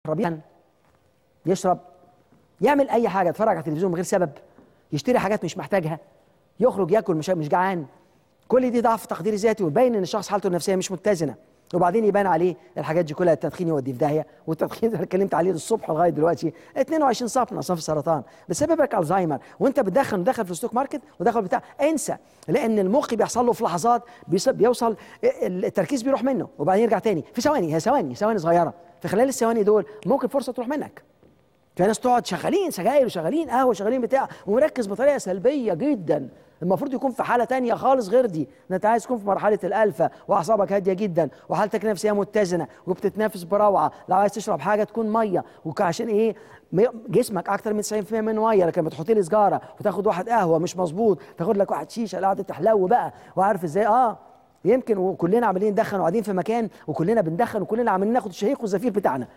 يشرب يشرب يعمل اي حاجه يتفرج على التلفزيون من غير سبب يشتري حاجات مش محتاجها يخرج ياكل مش مش جعان كل دي ضعف تقدير ذاتي ويبين ان الشخص حالته النفسيه مش متزنه وبعدين يبان عليه الحاجات دي كلها التدخين يودي في داهيه والتدخين اللي اتكلمت عليه الصبح لغايه دلوقتي 22 صف من اصناف السرطان بسبب لك الزهايمر وانت بتدخن ودخل في الستوك ماركت ودخل بتاع انسى لان المخ بيحصل له في لحظات بيص- بيوصل التركيز بيروح منه وبعدين يرجع تاني في ثواني هي ثواني ثواني صغيره في خلال الثواني دول ممكن فرصه تروح منك في ناس تقعد شغالين سجاير وشغالين قهوه شغالين بتاع ومركز بطريقه سلبيه جدا المفروض يكون في حاله تانية خالص غير دي ان انت عايز تكون في مرحله الالفا واعصابك هاديه جدا وحالتك النفسيه متزنه وبتتنافس بروعه لو عايز تشرب حاجه تكون ميه وعشان ايه م- جسمك اكتر من 90% من ميه لكن بتحط لي سجاره وتاخد واحد قهوه مش مظبوط تاخد لك واحد شيشه قاعده تحلو بقى وعارف ازاي اه يمكن وكلنا عمالين ندخن وقاعدين في مكان وكلنا بندخن وكلنا عمالين ناخد الشهيق والزفير بتاعنا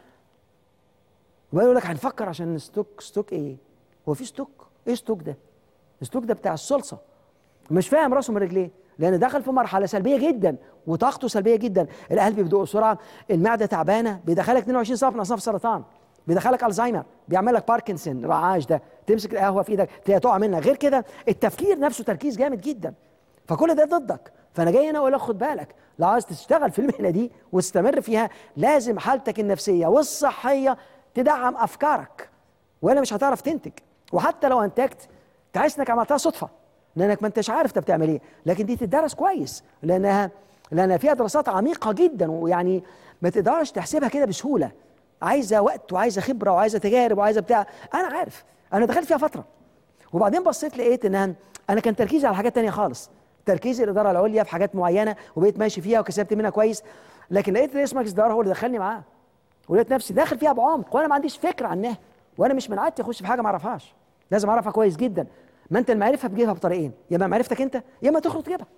ويقول لك هنفكر عشان ستوك ستوك ايه؟ هو في ستوك؟ ايه ستوك ده؟ الستوك ده بتاع الصلصه مش فاهم راسه من رجليه لان دخل في مرحله سلبيه جدا وطاقته سلبيه جدا القلب بيدق بسرعه المعده تعبانه بيدخلك 22 صف من اصناف السرطان بيدخلك الزهايمر بيعمل لك باركنسون رعاش ده تمسك القهوه في ايدك تلاقيها تقع منك غير كده التفكير نفسه تركيز جامد جدا فكل ده ضدك فانا جاي هنا اقول لك خد بالك لو عايز تشتغل في المهنه دي وتستمر فيها لازم حالتك النفسيه والصحيه تدعم افكارك والا مش هتعرف تنتج وحتى لو انتجت تحس انك عملتها صدفه لانك ما انتش عارف انت بتعمل ايه لكن دي تدرس كويس لانها لان فيها دراسات عميقه جدا ويعني ما تقدرش تحسبها كده بسهوله عايزه وقت وعايزه خبره وعايزه تجارب وعايزه بتاع انا عارف انا دخلت فيها فتره وبعدين بصيت لقيت انها انا كان تركيزي على حاجات تانية خالص تركيزي الاداره العليا في حاجات معينه وبقيت ماشي فيها وكسبت منها كويس لكن لقيت رئيس مجلس الاداره هو اللي دخلني معاه ولقيت نفسي داخل فيها بعمق وانا ما عنديش فكره عنها وانا مش من عادتي اخش في حاجه ما اعرفهاش لازم اعرفها كويس جدا ما انت المعرفه بتجيبها بطريقين يا اما معرفتك انت يا اما تخرج تجيبها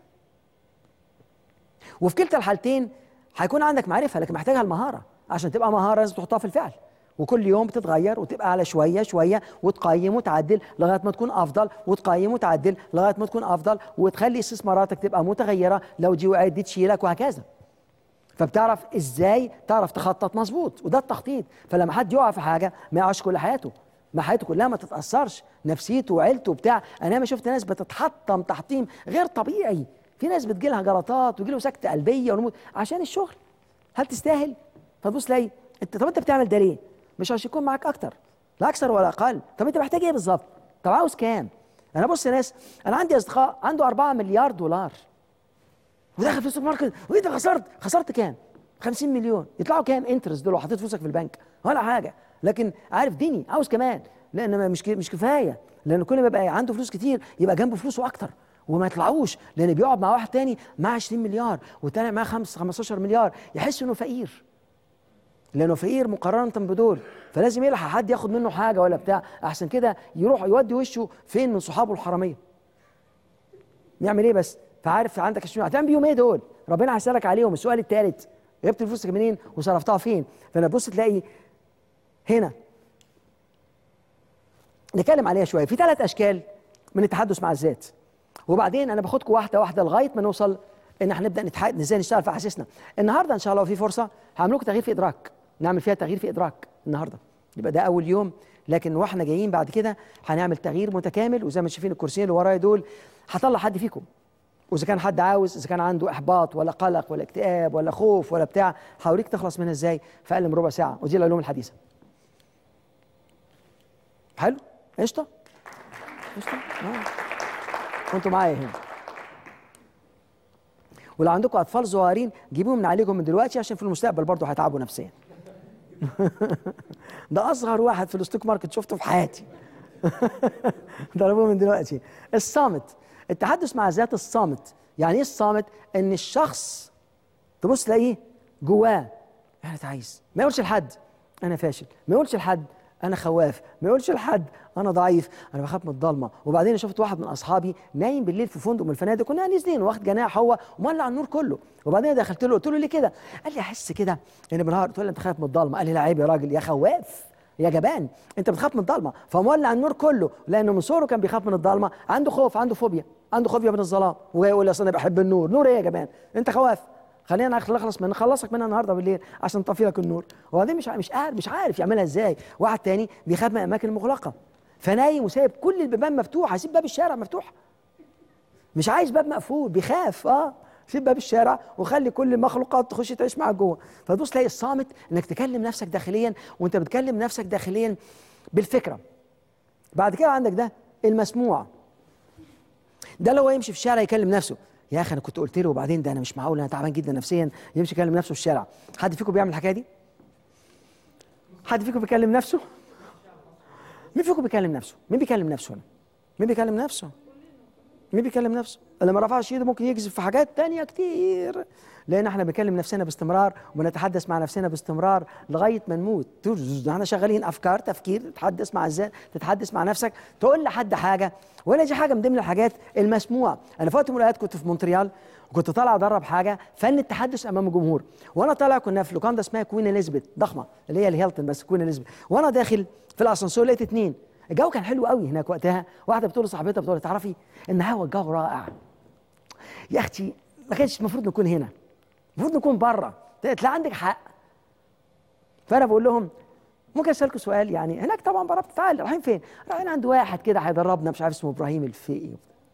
وفي كلتا الحالتين هيكون عندك معرفه لكن محتاجها المهاره عشان تبقى مهاره لازم تحطها في الفعل وكل يوم بتتغير وتبقى على شويه شويه وتقيم وتعدل لغايه ما تكون افضل وتقيم وتعدل لغايه ما تكون افضل وتخلي استثماراتك تبقى متغيره لو دي وقعت دي تشيلك وهكذا فبتعرف ازاي تعرف تخطط مظبوط وده التخطيط فلما حد يقع في حاجه ما يقعش كل حياته ما حياته كلها ما تتاثرش نفسيته وعيلته وبتاع انا ما شفت ناس بتتحطم تحطيم غير طبيعي في ناس بتجيلها جلطات ويجيله سكته قلبيه ونموت عشان الشغل هل تستاهل فتبص تلاقي انت طب انت بتعمل ده ليه مش عشان يكون معاك اكتر لا اكثر ولا اقل طب انت محتاج ايه بالظبط طب عاوز كام انا بص يا ناس انا عندي اصدقاء عنده 4 مليار دولار وداخل في السوبر ماركت وايه ده خسرت خسرت كام 50 مليون يطلعوا كام انترست دول لو حطيت فلوسك في البنك ولا حاجه لكن عارف ديني عاوز كمان لان ما مش ك- مش كفايه لان كل ما يبقى عنده فلوس كتير يبقى جنبه فلوسه اكتر وما يطلعوش لان بيقعد مع واحد تاني معاه 20 مليار والتاني معاه 5 15 مليار يحس انه فقير لانه فقير مقارنه بدول فلازم يلحق حد ياخد منه حاجه ولا بتاع احسن كده يروح يودي وشه فين من صحابه الحراميه يعمل ايه بس فعارف عندك 20 هتعمل بيهم ايه دول ربنا هيسالك عليهم السؤال الثالث جبت فلوسك منين وصرفتها فين فانا تبص تلاقي هنا نتكلم عليها شويه في ثلاث اشكال من التحدث مع الذات وبعدين انا باخدكم واحده واحده لغايه ما نوصل ان احنا نبدا نتحدث ازاي نشتغل في احاسيسنا النهارده ان شاء الله في فرصه هعمل لكم تغيير في ادراك نعمل فيها تغيير في ادراك النهارده يبقى ده اول يوم لكن واحنا جايين بعد كده هنعمل تغيير متكامل وزي ما شايفين الكرسيين اللي ورايا دول هطلع حد فيكم واذا كان حد عاوز اذا كان عنده احباط ولا قلق ولا اكتئاب ولا خوف ولا بتاع هوريك تخلص منها ازاي في اقل من ربع ساعه ودي العلوم الحديثه حلو قشطه قشطه آه. وانتوا معايا هنا ولو عندكم اطفال صغيرين جيبوهم من عليكم من دلوقتي عشان في المستقبل برضه هيتعبوا نفسيا ده اصغر واحد في الستوك ماركت شفته في حياتي ضربوه من دلوقتي الصامت التحدث مع الذات الصامت يعني ايه الصامت ان الشخص تبص تلاقيه جواه انا عايز ما يقولش لحد انا فاشل ما يقولش لحد انا خواف ما يقولش لحد انا ضعيف انا بخاف من الضلمه وبعدين شفت واحد من اصحابي نايم بالليل في فندق من الفنادق كنا نازلين واخد جناح هو ومولع النور كله وبعدين دخلت له قلت له ليه كده قال لي احس كده ان بالنهار قلت له انت خايف من الضلمه قال لي لا عيب يا راجل يا خواف يا جبان انت بتخاف من الضلمه فمولع النور كله لانه من صغره كان بيخاف من الضلمه عنده خوف عنده فوبيا عنده فوبيا من الظلام وجاي يقول لي اصل انا بحب النور نور ايه يا جبان انت خواف خلينا نخلص من نخلصك منها النهارده بالليل عشان نطفي لك النور وبعدين مش مش عارف مش عارف يعملها ازاي واحد تاني بيخاف من الاماكن المغلقه فنايم وسايب كل البيبان مفتوحه هيسيب باب الشارع مفتوح مش عايز باب مقفول بيخاف اه سيب باب الشارع وخلي كل المخلوقات تخش تعيش معاك جوه فتبص تلاقي الصامت انك تكلم نفسك داخليا وانت بتكلم نفسك داخليا بالفكره بعد كده عندك ده المسموع ده اللي هو يمشي في الشارع يكلم نفسه يا اخي انا كنت قلت له وبعدين ده انا مش معقول انا تعبان جدا نفسيا يمشي يكلم نفسه في الشارع حد فيكم بيعمل الحكايه دي حد فيكم بيكلم نفسه مين فيكم بيكلم نفسه مين بيكلم نفسه هنا مين بيكلم نفسه مين بيكلم نفسه اللي ما رفعش ايده ممكن يكذب في حاجات تانية كتير لان احنا بنكلم نفسنا باستمرار وبنتحدث مع نفسنا باستمرار لغايه ما نموت احنا شغالين افكار تفكير تتحدث مع الذات تتحدث مع نفسك تقول لحد حاجه ولا دي حاجه من ضمن الحاجات المسموعه انا في وقت من الاوقات كنت في مونتريال وكنت طالع ادرب حاجه فن التحدث امام الجمهور وانا طالع كنا في لوكاندا اسمها كوين اليزابيث ضخمه اللي هي الهيلتون بس كوين اليزابيث وانا داخل في الاسانسور لقيت اتنين الجو كان حلو قوي هناك وقتها واحده بتقول لصاحبتها بتقول تعرفي ان هوا الجو رائع يا اختي ما كانش المفروض نكون هنا المفروض نكون بره لا عندك حق فانا بقول لهم ممكن اسالكم سؤال يعني هناك طبعا بره بتتعال رايحين فين؟ رايحين عند واحد كده هيدربنا مش عارف اسمه ابراهيم الفقي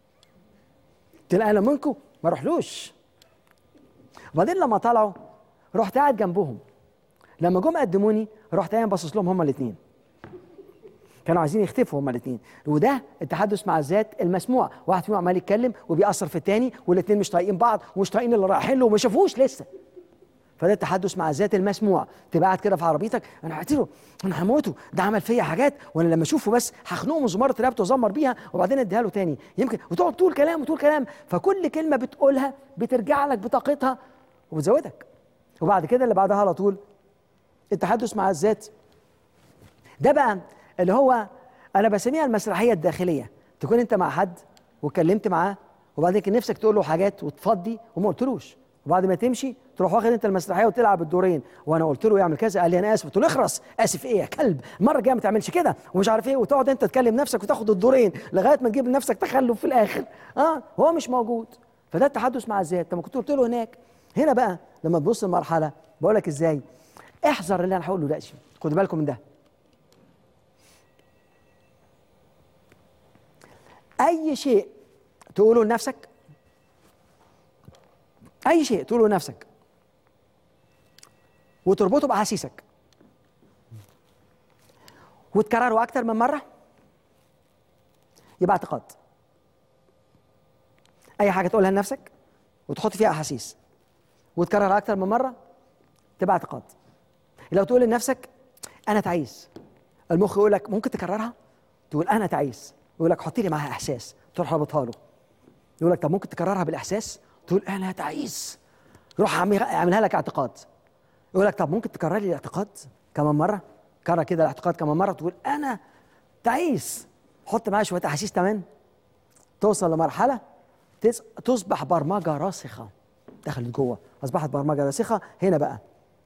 قلت له انا منكم ما اروحلوش وبعدين لما طلعوا رحت قاعد جنبهم لما جم قدموني رحت قايم باصص لهم هما الاثنين كانوا عايزين يختفوا هما الاثنين وده التحدث مع الذات المسموع واحد فيهم عمال يتكلم وبيأثر في الثاني والاثنين مش طايقين بعض ومش طايقين اللي رايحين له وما شافوش لسه فده التحدث مع الذات المسموع تبقى قاعد كده في عربيتك انا له انا هموته ده عمل فيا حاجات وانا لما اشوفه بس هخنقه من زماره رقبته وازمر بيها وبعدين اديها له تاني يمكن وتقعد تقول كلام وتقول كلام فكل كلمه بتقولها بترجع لك بطاقتها وبتزودك وبعد كده اللي بعدها على طول التحدث مع الذات ده بقى اللي هو انا بسميها المسرحيه الداخليه تكون انت مع حد واتكلمت معاه وبعدين كان نفسك تقول له حاجات وتفضي وما قلتلوش وبعد ما تمشي تروح واخد انت المسرحيه وتلعب الدورين وانا قلت له يعمل كذا قال لي انا اسف قلت له اخرس اسف ايه يا كلب المره الجايه ما تعملش كده ومش عارف ايه وتقعد انت تكلم نفسك وتاخد الدورين لغايه ما تجيب لنفسك تخلف في الاخر اه هو مش موجود فده التحدث مع الذات طب ما كنت قلت له هناك هنا بقى لما تبص المرحله بقول لك ازاي احذر اللي انا هقوله دلوقتي خدوا بالكم من ده اي شيء تقوله لنفسك اي شيء تقوله لنفسك وتربطه باحاسيسك وتكرره اكتر من مره يبقى اعتقاد اي حاجه تقولها لنفسك وتحط فيها احاسيس وتكررها اكتر من مره تبقى اعتقاد لو تقول لنفسك انا تعيس المخ يقول لك ممكن تكررها تقول انا تعيس يقول لك حطي لي معاها احساس تروح رابطها له يقول لك طب ممكن تكررها بالاحساس تقول انا تعيس يروح عاملها لك اعتقاد يقول لك طب ممكن تكرر لي الاعتقاد كمان مره كرر كده الاعتقاد كمان مره تقول انا تعيس حط معاها شويه احاسيس كمان توصل لمرحله تصبح برمجه راسخه دخلت جوه اصبحت برمجه راسخه هنا بقى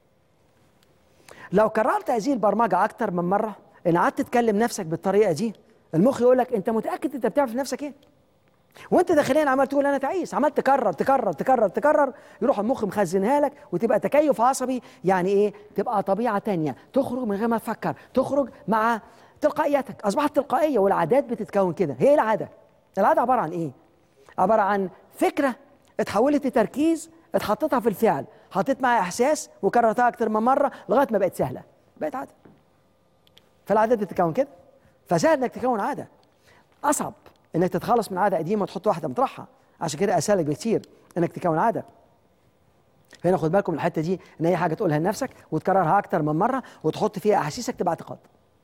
لو كررت هذه البرمجه اكتر من مره ان قعدت تكلم نفسك بالطريقه دي المخ يقول لك انت متاكد انت بتعرف نفسك ايه وانت داخليا عمال تقول انا تعيس عمال تكرر تكرر تكرر تكرر يروح المخ مخزنها لك وتبقى تكيف عصبي يعني ايه تبقى طبيعه تانية تخرج من غير ما تفكر تخرج مع تلقائيتك اصبحت تلقائيه والعادات بتتكون كده هي العاده العاده عباره عن ايه عباره عن فكره اتحولت لتركيز اتحطتها في الفعل حطيت معاها احساس وكررتها اكتر من مره لغايه ما بقت سهله بقت عاده فالعادات بتتكون كده فسهل انك تكون عاده اصعب انك تتخلص من عاده قديمه وتحط واحده مطرحها عشان كده اسهل بكتير انك تكون عاده هنا خد بالكم الحته دي ان اي حاجه تقولها لنفسك وتكررها اكتر من مره وتحط فيها احاسيسك تبقى اعتقاد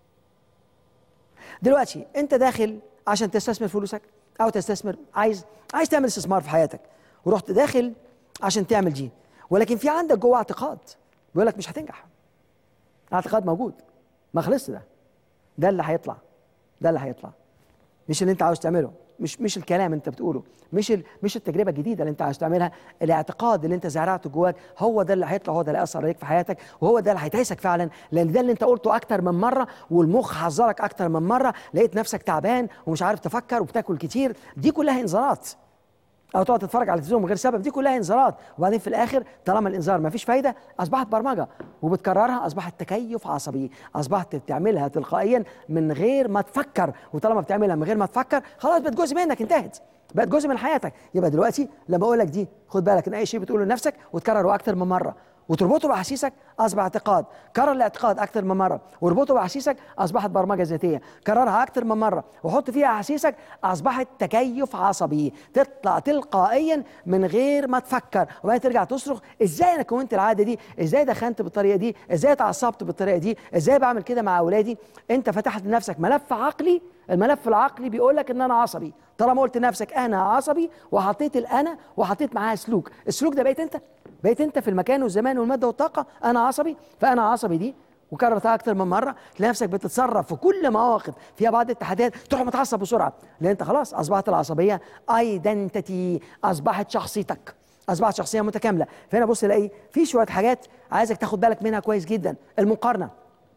دلوقتي انت داخل عشان تستثمر فلوسك او تستثمر عايز عايز تعمل استثمار في حياتك ورحت داخل عشان تعمل دي ولكن في عندك جوه اعتقاد بيقول لك مش هتنجح اعتقاد موجود ما خلصش ده ده اللي هيطلع ده اللي هيطلع مش اللي انت عاوز تعمله مش مش الكلام انت بتقوله مش ال... مش التجربه الجديده اللي انت عاوز تعملها الاعتقاد اللي انت زرعته جواك هو ده اللي هيطلع هو ده اللي هيأثر عليك في حياتك وهو ده اللي هيتعسك فعلا لان ده اللي انت قلته اكتر من مره والمخ حذرك اكتر من مره لقيت نفسك تعبان ومش عارف تفكر وبتاكل كتير دي كلها انذارات او تقعد تتفرج على التلفزيون من غير سبب دي كلها انذارات وبعدين في الاخر طالما الانذار ما فيش فايده اصبحت برمجه وبتكررها اصبحت تكيف عصبي اصبحت بتعملها تلقائيا من غير ما تفكر وطالما بتعملها من غير ما تفكر خلاص بقت جزء منك انتهت بقت جزء من حياتك يبقى دلوقتي لما اقول لك دي خد بالك ان اي شيء بتقوله لنفسك وتكرره اكتر من مره وتربطه باحاسيسك اصبح اعتقاد كرر الاعتقاد اكثر من مره واربطه باحاسيسك اصبحت برمجه ذاتيه كررها اكثر من مره وحط فيها احاسيسك اصبحت تكيف عصبي تطلع تلقائيا من غير ما تفكر وبعدين ترجع تصرخ ازاي انا كونت العاده دي ازاي دخنت بالطريقه دي ازاي اتعصبت بالطريقه دي ازاي بعمل كده مع اولادي انت فتحت لنفسك ملف عقلي الملف العقلي بيقول لك ان انا عصبي طالما قلت لنفسك انا عصبي وحطيت الانا وحطيت معاها سلوك السلوك ده بقيت انت بقيت انت في المكان والزمان والماده والطاقه انا عصبي فانا عصبي دي وكررتها اكتر من مره تلاقي نفسك بتتصرف في كل مواقف فيها بعض التحديات تروح متعصب بسرعه لان انت خلاص اصبحت العصبيه ايدنتيتي اصبحت شخصيتك اصبحت شخصيه متكامله فهنا بص الاقي في شويه حاجات عايزك تاخد بالك منها كويس جدا المقارنه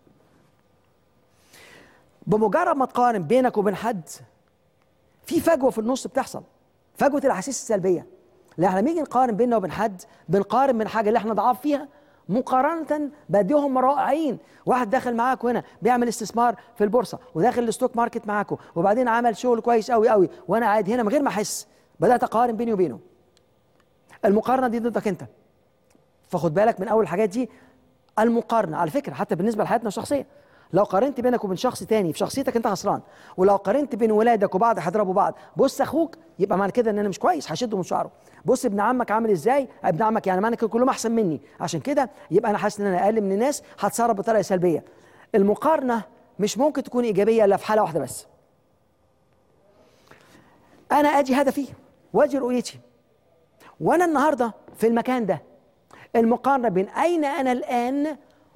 بمجرد ما تقارن بينك وبين حد في فجوه في النص بتحصل فجوه الاحاسيس السلبيه لا احنا بنيجي نقارن بيننا وبين حد بنقارن من حاجه اللي احنا ضعاف فيها مقارنة بديهم رائعين واحد داخل معاكم هنا بيعمل استثمار في البورصة وداخل الستوك ماركت معاكم وبعدين عمل شغل كويس قوي قوي وانا قاعد هنا من غير ما احس بدأت اقارن بيني وبينه المقارنة دي ضدك انت فخد بالك من اول الحاجات دي المقارنة على فكرة حتى بالنسبة لحياتنا الشخصية لو قارنت بينك وبين شخص تاني في شخصيتك انت خسران ولو قارنت بين ولادك وبعض هيضربوا بعض بص اخوك يبقى معنى كده ان انا مش كويس هشده من شعره بص ابن عمك عامل ازاي ابن عمك يعني معنى كده كلهم احسن مني عشان كده يبقى انا حاسس ان انا اقل من الناس هتصرف بطريقه سلبيه المقارنه مش ممكن تكون ايجابيه الا في حاله واحده بس انا اجي هدفي واجي رؤيتي وانا النهارده في المكان ده المقارنه بين اين انا الان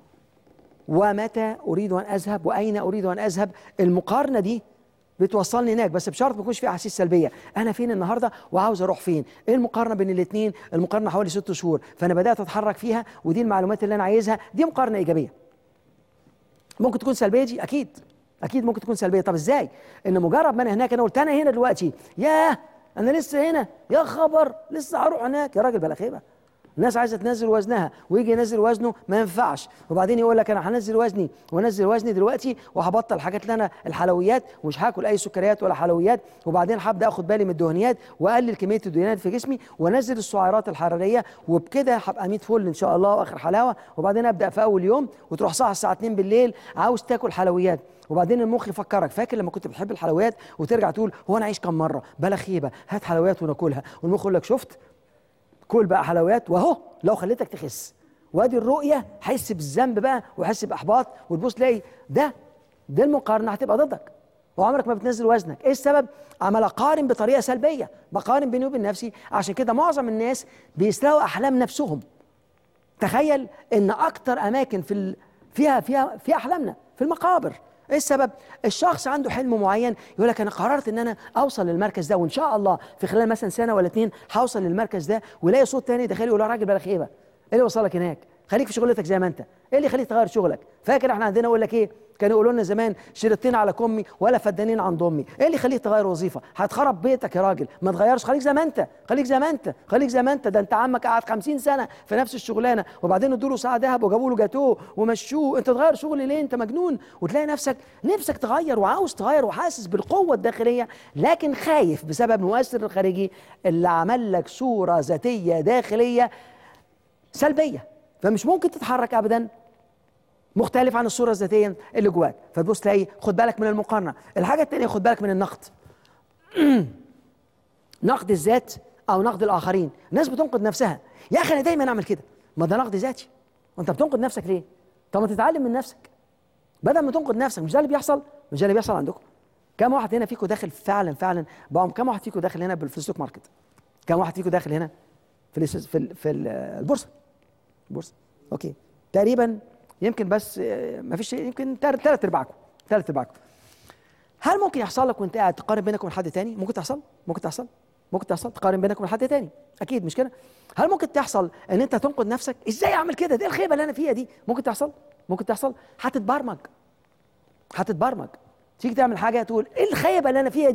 ومتى اريد ان اذهب واين اريد ان اذهب المقارنه دي بتوصلني هناك بس بشرط ما يكونش في احاسيس سلبيه انا فين النهارده وعاوز اروح فين ايه المقارنه بين الاثنين المقارنه حوالي ست شهور فانا بدات اتحرك فيها ودي المعلومات اللي انا عايزها دي مقارنه ايجابيه ممكن تكون سلبيه دي اكيد اكيد ممكن تكون سلبيه طب ازاي ان مجرد ما انا هناك انا قلت انا هنا دلوقتي ياه انا لسه هنا يا خبر لسه هروح هناك يا راجل بلا خيبه الناس عايزه تنزل وزنها ويجي ينزل وزنه ما ينفعش وبعدين يقول لك انا هنزل وزني وانزل وزني دلوقتي وهبطل حاجات اللي انا الحلويات ومش هاكل اي سكريات ولا حلويات وبعدين هبدا اخد بالي من الدهنيات واقلل كميه الدهنيات في جسمي وانزل السعرات الحراريه وبكده هبقى 100 فل ان شاء الله واخر حلاوه وبعدين ابدا في اول يوم وتروح صاحي الساعه 2 بالليل عاوز تاكل حلويات وبعدين المخ يفكرك فاكر لما كنت بتحب الحلويات وترجع تقول هو انا عايش كم مره بلا خيبه هات حلويات وناكلها والمخ يقول لك شفت كل بقى حلويات واهو لو خليتك تخس وادي الرؤيه حس بالذنب بقى وحس باحباط وتبص تلاقي ده ده المقارنه هتبقى ضدك وعمرك ما بتنزل وزنك ايه السبب عمال اقارن بطريقه سلبيه بقارن بيني وبين نفسي عشان كده معظم الناس بيسرقوا احلام نفسهم تخيل ان اكتر اماكن في ال... فيها فيها في احلامنا في المقابر ايه السبب الشخص عنده حلم معين يقول لك انا قررت ان انا اوصل للمركز ده وان شاء الله في خلال مثلا سنه ولا اتنين هوصل للمركز ده ويلاقي صوت تاني داخلي يقول له راجل بلا خيبه ايه اللي وصلك هناك خليك في شغلتك زي ما انت ايه اللي يخليك تغير شغلك فاكر احنا عندنا يقول لك ايه كانوا يقولوا لنا زمان شريطين على كمي ولا فدانين عند امي ايه اللي يخليك تغير وظيفه هتخرب بيتك يا راجل ما تغيرش خليك زي ما انت خليك زي ما انت خليك زي ما انت ده انت عمك قعد 50 سنه في نفس الشغلانه وبعدين ادوا له ساعه ذهب وجابوا له جاتوه ومشوه انت تغير شغل ليه انت مجنون وتلاقي نفسك نفسك تغير وعاوز تغير وحاسس بالقوه الداخليه لكن خايف بسبب المؤثر الخارجي اللي عمل لك صوره ذاتيه داخليه سلبيه فمش ممكن تتحرك ابدا مختلف عن الصوره الذاتيه اللي جواك فتبص تلاقي خد بالك من المقارنه الحاجه الثانيه خد بالك من النقد نقد الذات او نقد الاخرين الناس بتنقد نفسها يا اخي انا دايما اعمل كده ما ده نقد ذاتي وانت بتنقد نفسك ليه طب ما تتعلم من نفسك بدل ما تنقد نفسك مش ده اللي بيحصل مش ده اللي بيحصل عندكم كم واحد هنا فيكم داخل فعلا فعلا بقى كم واحد فيكم داخل هنا في الستوك ماركت كم واحد فيكم داخل هنا في في في البورصه البورصه اوكي تقريبا يمكن بس ما فيش يمكن ثلاث ارباعكم ثلاث ارباعكم هل ممكن يحصل لك وانت قاعد تقارن بينك وبين حد تاني ممكن تحصل ممكن تحصل ممكن تحصل تقارن بينك وبين حد تاني اكيد مش كده هل ممكن تحصل ان انت تنقد نفسك ازاي اعمل كده دي الخيبه اللي انا فيها دي ممكن تحصل ممكن تحصل هتتبرمج هتتبرمج تيجي تعمل حاجه تقول ايه الخيبه اللي انا فيها دي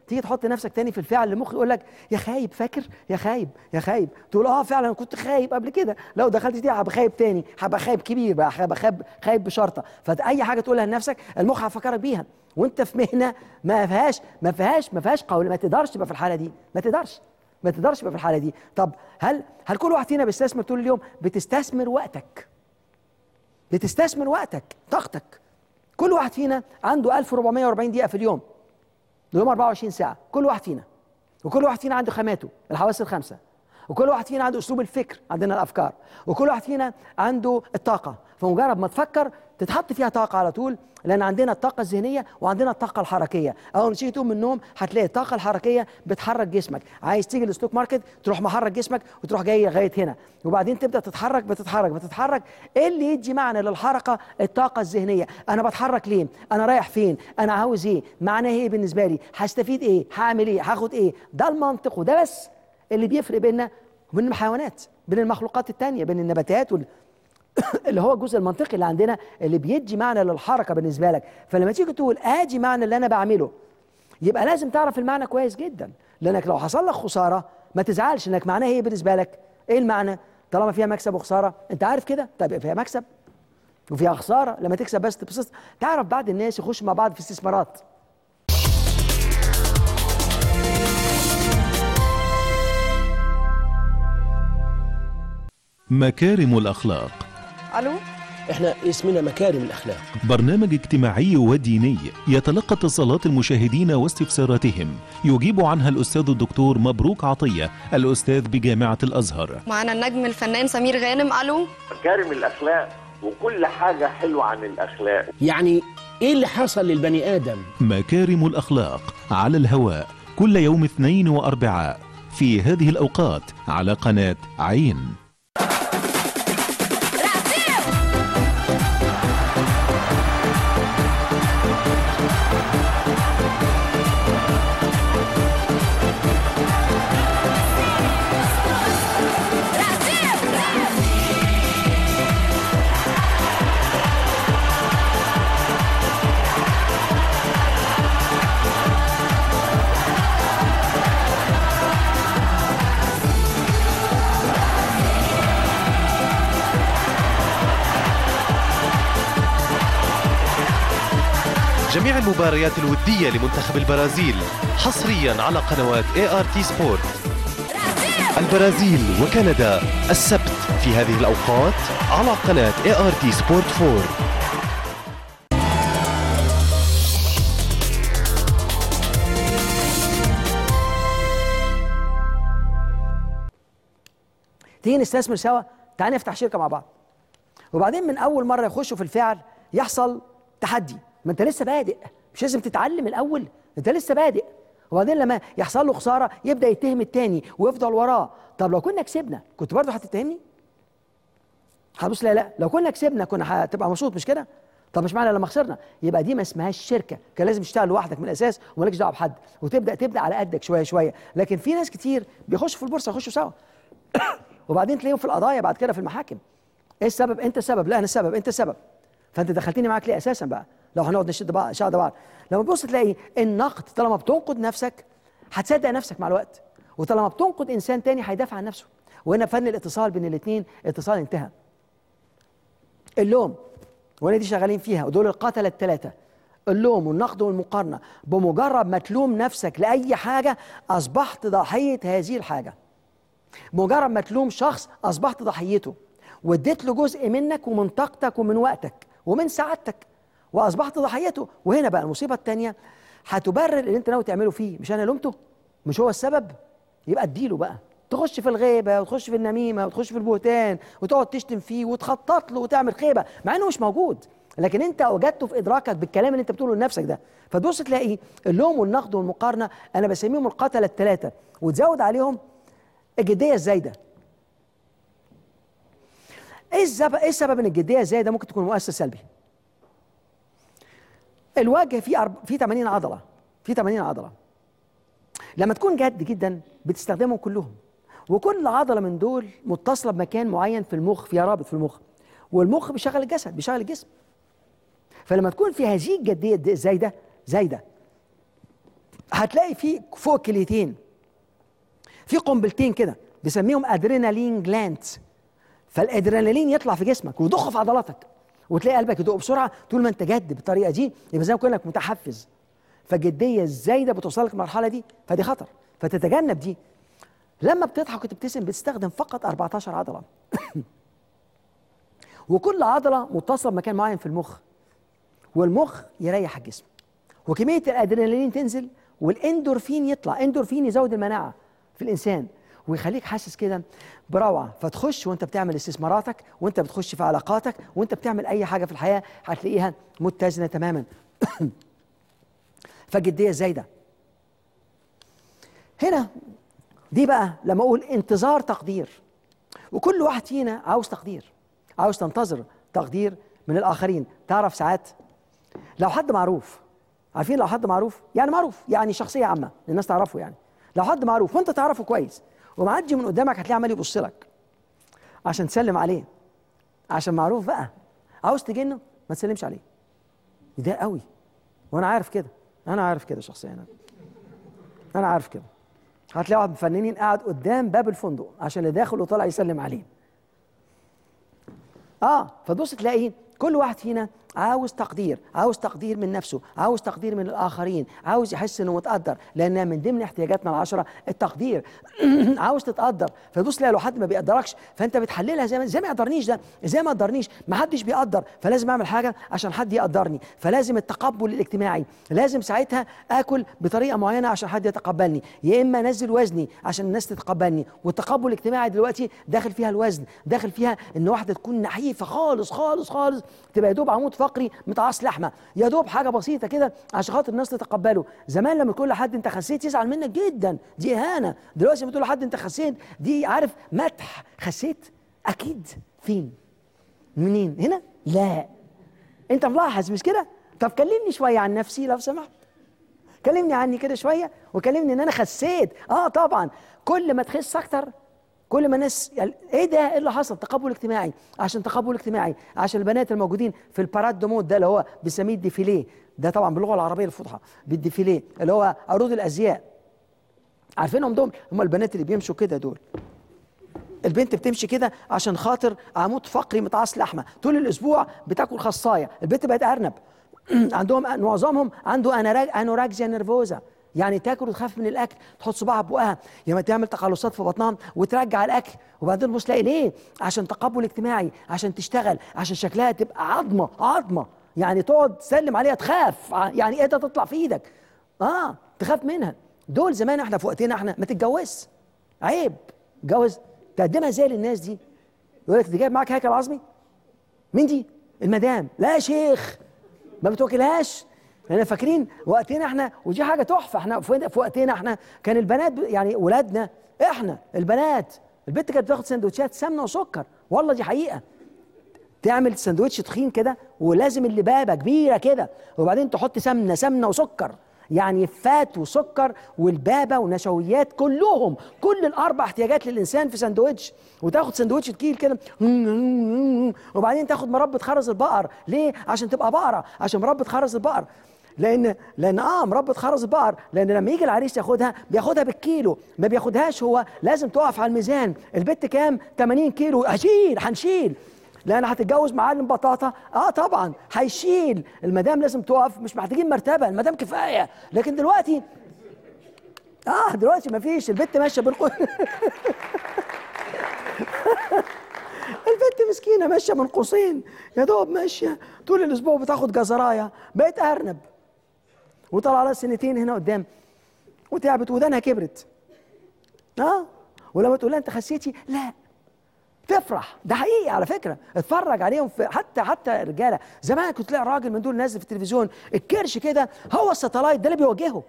تيجي تحط نفسك تاني في الفعل المخ يقول لك يا خايب فاكر يا خايب يا خايب تقول اه فعلا كنت خايب قبل كده لو دخلت دي هبقى خايب تاني هبقى خايب كبير بقى هبقى خايب خايب بشرطه فاي حاجه تقولها لنفسك المخ هيفكرك بيها وانت في مهنه ما فيهاش ما فيهاش ما فيهاش قول ما تقدرش تبقى في الحاله دي ما تقدرش ما تقدرش تبقى في الحاله دي طب هل هل كل واحد فينا بيستثمر طول اليوم بتستثمر وقتك بتستثمر وقتك طاقتك كل واحد فينا عنده 1440 دقيقه في اليوم اليوم 24 ساعه كل واحد فينا وكل واحد فينا عنده خاماته الحواس الخمسه وكل واحد فينا عنده اسلوب الفكر عندنا الافكار وكل واحد فينا عنده الطاقه فمجرد ما تفكر تتحط فيها طاقه على طول لان عندنا الطاقه الذهنيه وعندنا الطاقه الحركيه اول ما تيجي تقوم من النوم هتلاقي الطاقه الحركيه بتحرك جسمك عايز تيجي للستوك ماركت تروح محرك جسمك وتروح جاي لغايه هنا وبعدين تبدا تتحرك بتتحرك بتتحرك ايه اللي يدي معنى للحركه الطاقه الذهنيه انا بتحرك ليه انا رايح فين انا عاوز ايه معناه ايه بالنسبه لي هستفيد ايه هعمل ايه هاخد ايه ده المنطق وده بس اللي بيفرق بيننا وبين الحيوانات بين المخلوقات التانية بين النباتات وال... اللي هو الجزء المنطقي اللي عندنا اللي بيدي معنى للحركه بالنسبه لك فلما تيجي تقول ادي معنى اللي انا بعمله يبقى لازم تعرف المعنى كويس جدا لانك لو حصل لك خساره ما تزعلش انك معناها ايه بالنسبه لك ايه المعنى طالما فيها مكسب وخساره انت عارف كده طيب فيها مكسب وفيها خساره لما تكسب بس تبسط تعرف بعض الناس يخشوا مع بعض في استثمارات مكارم الأخلاق الو احنا اسمنا مكارم الاخلاق برنامج اجتماعي وديني يتلقى اتصالات المشاهدين واستفساراتهم يجيب عنها الأستاذ الدكتور مبروك عطية الأستاذ بجامعة الأزهر معنا النجم الفنان سمير غانم الو مكارم الاخلاق وكل حاجه حلوه عن الاخلاق يعني ايه اللي حصل للبني ادم مكارم الأخلاق على الهواء كل يوم اثنين وأربعاء في هذه الأوقات على قناة عين جميع المباريات الودية لمنتخب البرازيل حصريا على قنوات اي ار تي سبورت البرازيل وكندا السبت في هذه الأوقات على قناة اي ار تي سبورت 4 تيجي نستثمر سوا تعالى نفتح شركه مع بعض وبعدين من اول مره يخشوا في الفعل يحصل تحدي ما انت لسه بادئ مش لازم تتعلم الاول انت لسه بادئ وبعدين لما يحصل له خساره يبدا يتهم التاني ويفضل وراه طب لو كنا كسبنا كنت برضه هتتهمني هبص لا لا لو كنا كسبنا كنا هتبقى مبسوط مش كده طب مش معنى لما خسرنا يبقى دي ما اسمهاش شركه كان لازم تشتغل لوحدك من الاساس ومالكش دعوه بحد وتبدا تبدا على قدك شويه شويه لكن في ناس كتير بيخشوا في البورصه يخشوا سوا وبعدين تلاقيهم في القضايا بعد كده في المحاكم ايه السبب انت السبب لا انا السبب انت السبب فانت دخلتني معاك ليه اساسا بقى لو هنقعد نشد بعض شهد بعض لما تبص تلاقي النقد طالما بتنقد نفسك هتصدق نفسك مع الوقت وطالما بتنقد انسان تاني هيدافع عن نفسه وهنا فن الاتصال بين الاثنين اتصال انتهى اللوم وانا دي شغالين فيها ودول القتله الثلاثه اللوم والنقد والمقارنه بمجرد ما تلوم نفسك لاي حاجه اصبحت ضحيه هذه الحاجه مجرد ما تلوم شخص اصبحت ضحيته واديت له جزء منك ومن طاقتك ومن وقتك ومن سعادتك واصبحت ضحيته وهنا بقى المصيبه الثانيه هتبرر اللي انت ناوي تعمله فيه مش انا لومته مش هو السبب يبقى اديله بقى تخش في الغيبه وتخش في النميمه وتخش في البهتان وتقعد تشتم فيه وتخطط له وتعمل خيبه مع انه مش موجود لكن انت وجدته في ادراكك بالكلام اللي انت بتقوله لنفسك ده فتبص تلاقي اللوم والنقد والمقارنه انا بسميهم القتله الثلاثه وتزود عليهم الجديه الزايده ايه السبب ايه السبب ان الجديه الزايده ممكن تكون مؤثر سلبي الوجه فيه أرب... فيه 80 عضله فيه 80 عضله لما تكون جد جدا بتستخدمهم كلهم وكل عضله من دول متصله بمكان معين في المخ فيها رابط في المخ والمخ بيشغل الجسد بيشغل الجسم فلما تكون في هذه الجديه الزايده زايده هتلاقي في فوق الكليتين في قنبلتين كده بيسميهم ادرينالين جلانتس فالادرينالين يطلع في جسمك ويضخ في عضلاتك وتلاقي قلبك يدق بسرعه طول ما انت جد بالطريقه دي يبقى زي ما كانك متحفز فالجديه الزايده بتوصلك المرحله دي فدي خطر فتتجنب دي لما بتضحك وتبتسم بتستخدم فقط 14 عضله وكل عضله متصله بمكان معين في المخ والمخ يريح الجسم وكميه الادرينالين تنزل والاندورفين يطلع اندورفين يزود المناعه في الانسان ويخليك حاسس كده بروعه فتخش وانت بتعمل استثماراتك وانت بتخش في علاقاتك وانت بتعمل اي حاجه في الحياه هتلاقيها متزنه تماما فالجديه زايده هنا دي بقى لما اقول انتظار تقدير وكل واحد فينا عاوز تقدير عاوز تنتظر تقدير من الاخرين تعرف ساعات لو حد معروف عارفين لو حد معروف يعني معروف يعني شخصيه عامه الناس تعرفه يعني لو حد معروف وانت تعرفه كويس ومعدي من قدامك هتلاقيه عمال يبص لك عشان تسلم عليه عشان معروف بقى عاوز تجنه ما تسلمش عليه ده قوي وانا عارف كده انا عارف كده شخصيا انا انا عارف كده هتلاقي واحد من الفنانين قاعد قدام باب الفندق عشان اللي داخل وطالع يسلم عليه اه فتبص تلاقي كل واحد فينا عاوز تقدير عاوز تقدير من نفسه عاوز تقدير من الآخرين عاوز يحس إنه متقدر لأنها من ضمن احتياجاتنا العشرة التقدير عاوز تتقدر فتبص تلاقي لو حد ما بيقدركش فأنت بتحللها زي ما زي ما يقدرنيش ده زي ما يقدرنيش ما حدش بيقدر فلازم أعمل حاجة عشان حد يقدرني فلازم التقبل الاجتماعي لازم ساعتها آكل بطريقة معينة عشان حد يتقبلني يا إما أنزل وزني عشان الناس تتقبلني والتقبل الاجتماعي دلوقتي داخل فيها الوزن داخل فيها إن واحدة تكون نحيفة خالص خالص خالص تبقى يا دوب عمود فقري متعص لحمه يا دوب حاجه بسيطه كده عشان خاطر الناس تتقبله زمان لما تقول لحد انت خسيت يزعل منك جدا دي اهانه دلوقتي لما تقول لحد انت خسيت دي عارف مدح خسيت اكيد فين منين هنا لا انت ملاحظ مش كده طب كلمني شويه عن نفسي لو سمحت كلمني عني كده شويه وكلمني ان انا خسيت اه طبعا كل ما تخس اكتر كل ما الناس يعني ايه ده ايه اللي حصل تقبل اجتماعي عشان تقبل اجتماعي عشان البنات الموجودين في الباراد دوموت ده اللي هو بيسميه الديفيليه ده طبعا باللغه العربيه الفصحى بالديفيليه اللي هو عروض الازياء عارفينهم دول هم البنات اللي بيمشوا كده دول البنت بتمشي كده عشان خاطر عمود فقري متعص لحمه طول الاسبوع بتاكل خصايه البنت بقت ارنب عندهم معظمهم عنده انوراكزيا نرفوزا يعني تاكل وتخاف من الاكل تحط صباعها في بقها يا تعمل تقلصات في بطنها وترجع الاكل وبعدين تبص تلاقي ليه عشان تقبل اجتماعي عشان تشتغل عشان شكلها تبقى عظمه عظمه يعني تقعد تسلم عليها تخاف يعني ايه ده تطلع في ايدك اه تخاف منها دول زمان احنا في وقتنا احنا ما تتجوزش عيب جوز تقدمها ازاي للناس دي يقول لك انت جايب معاك هيكل عظمي مين دي المدام لا يا شيخ ما بتوكلهاش احنا فاكرين وقتنا احنا ودي حاجه تحفه احنا في وقتنا احنا كان البنات يعني ولادنا احنا البنات البنت كانت بتاخد سندوتشات سمنه وسكر والله دي حقيقه تعمل سندوتش تخين كده ولازم اللبابه كبيره كده وبعدين تحط سمنه سمنه وسكر يعني فات وسكر والبابه ونشويات كلهم كل الاربع احتياجات للانسان في سندوتش وتاخد سندوتش تكيل كده وبعدين تاخد مربى خرز البقر ليه عشان تبقى بقره عشان مربى خرز البقر لان لان اه مربى خرز البقر لان لما يجي العريس ياخدها بياخدها بالكيلو ما بياخدهاش هو لازم تقف على الميزان البت كام 80 كيلو هشيل هنشيل لان هتتجوز معلم بطاطا اه طبعا هيشيل المدام لازم تقف مش محتاجين مرتبه المدام كفايه لكن دلوقتي اه دلوقتي ما فيش البت ماشيه بالقول البنت مسكينه ماشيه من قوسين يا دوب ماشيه طول الاسبوع بتاخد جزرايه بقت ارنب وطلع لها سنتين هنا قدام وتعبت ودانها كبرت اه ولما تقول لها انت خسيتي لا تفرح ده حقيقي على فكره اتفرج عليهم في حتى حتى الرجاله زمان كنت تلاقي راجل من دول نازل في التلفزيون الكرش كده هو الساتلايت ده اللي بيواجهه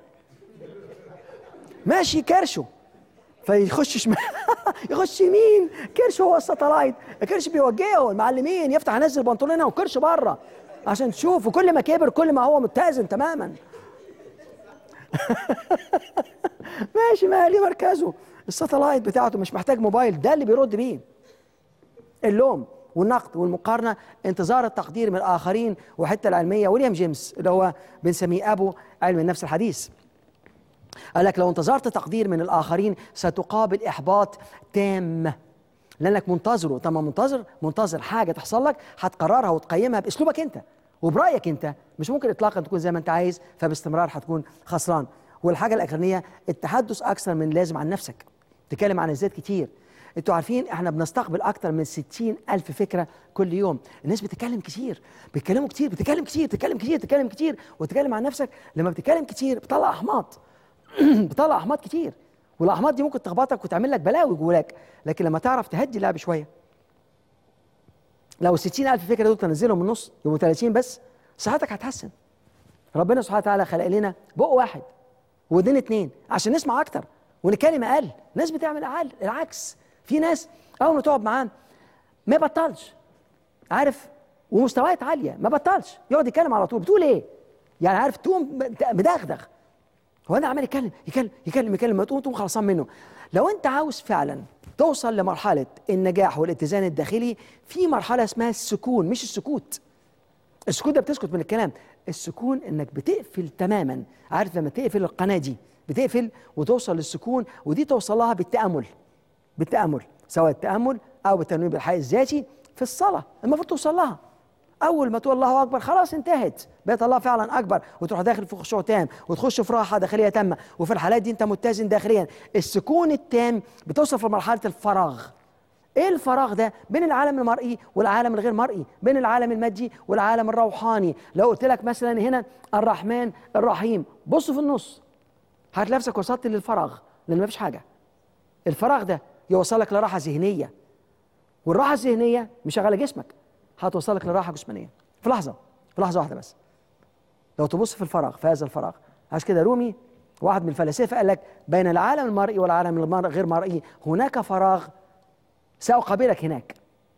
ماشي كرشه فيخش شمال يخش يمين كرش هو الساتلايت الكرش بيوجهه المعلمين يفتح ينزل بنطلونها وكرش بره عشان تشوف وكل ما كبر كل ما هو متزن تماما ماشي مالي مركزه الساتلايت بتاعته مش محتاج موبايل ده اللي بيرد بيه اللوم والنقد والمقارنة انتظار التقدير من الآخرين وحتى العلمية ويليام جيمس اللي هو بنسميه أبو علم النفس الحديث قال لك لو انتظرت تقدير من الاخرين ستقابل احباط تام لانك منتظره طب ما منتظر منتظر حاجه تحصل لك هتقررها وتقيمها باسلوبك انت وبرايك انت مش ممكن اطلاقا تكون زي ما انت عايز فباستمرار هتكون خسران والحاجه الاخرانيه التحدث اكثر من لازم عن نفسك تتكلم عن الذات كتير انتوا عارفين احنا بنستقبل اكتر من 60 الف فكره كل يوم الناس بتتكلم كتير بيتكلموا كتير بتتكلم كتير بتتكلم كتير بتتكلم كتير وتتكلم عن نفسك لما بتتكلم كتير بتطلع احماط بتطلع احماط كتير والاحماط دي ممكن تخبطك وتعمل لك بلاوي جواك لكن لما تعرف تهدي اللعب شويه لو ال 60 الف فكره دول تنزلهم من النص يبقوا 30 بس صحتك هتحسن ربنا سبحانه وتعالى خلق لنا بق واحد ودين اتنين عشان نسمع اكتر ونتكلم اقل ناس بتعمل اقل العكس في ناس اول ما تقعد معاه ما يبطلش عارف ومستويات عاليه ما بطلش يقعد يتكلم على طول بتقول ايه يعني عارف تقوم مدغدغ هو انا عمال يتكلم يتكلم يتكلم يتكلم ما تقوم تقوم خلصان منه لو انت عاوز فعلا توصل لمرحله النجاح والاتزان الداخلي في مرحله اسمها السكون مش السكوت السكوت ده بتسكت من الكلام السكون انك بتقفل تماما عارف لما تقفل القناه دي بتقفل وتوصل للسكون ودي توصل لها بالتامل بالتامل سواء التامل او بالتنويم بالحي الذاتي في الصلاه المفروض توصل لها اول ما تقول الله اكبر خلاص انتهت بقيت الله فعلا اكبر وتروح داخل في خشوع تام وتخش في راحه داخليه تامه وفي الحالات دي انت متزن داخليا السكون التام بتوصل في مرحله الفراغ ايه الفراغ ده بين العالم المرئي والعالم الغير مرئي بين العالم المادي والعالم الروحاني لو قلت لك مثلا هنا الرحمن الرحيم بص في النص هتلاقي نفسك وصلت للفراغ لان مفيش حاجه الفراغ ده يوصلك لراحه ذهنيه والراحه الذهنيه مشغله جسمك هتوصلك لراحه جسمانيه في لحظه في لحظه واحده بس لو تبص في الفراغ في هذا الفراغ عشان كده رومي واحد من الفلاسفه قال لك بين العالم المرئي والعالم الغير مرئي هناك فراغ سأقابلك هناك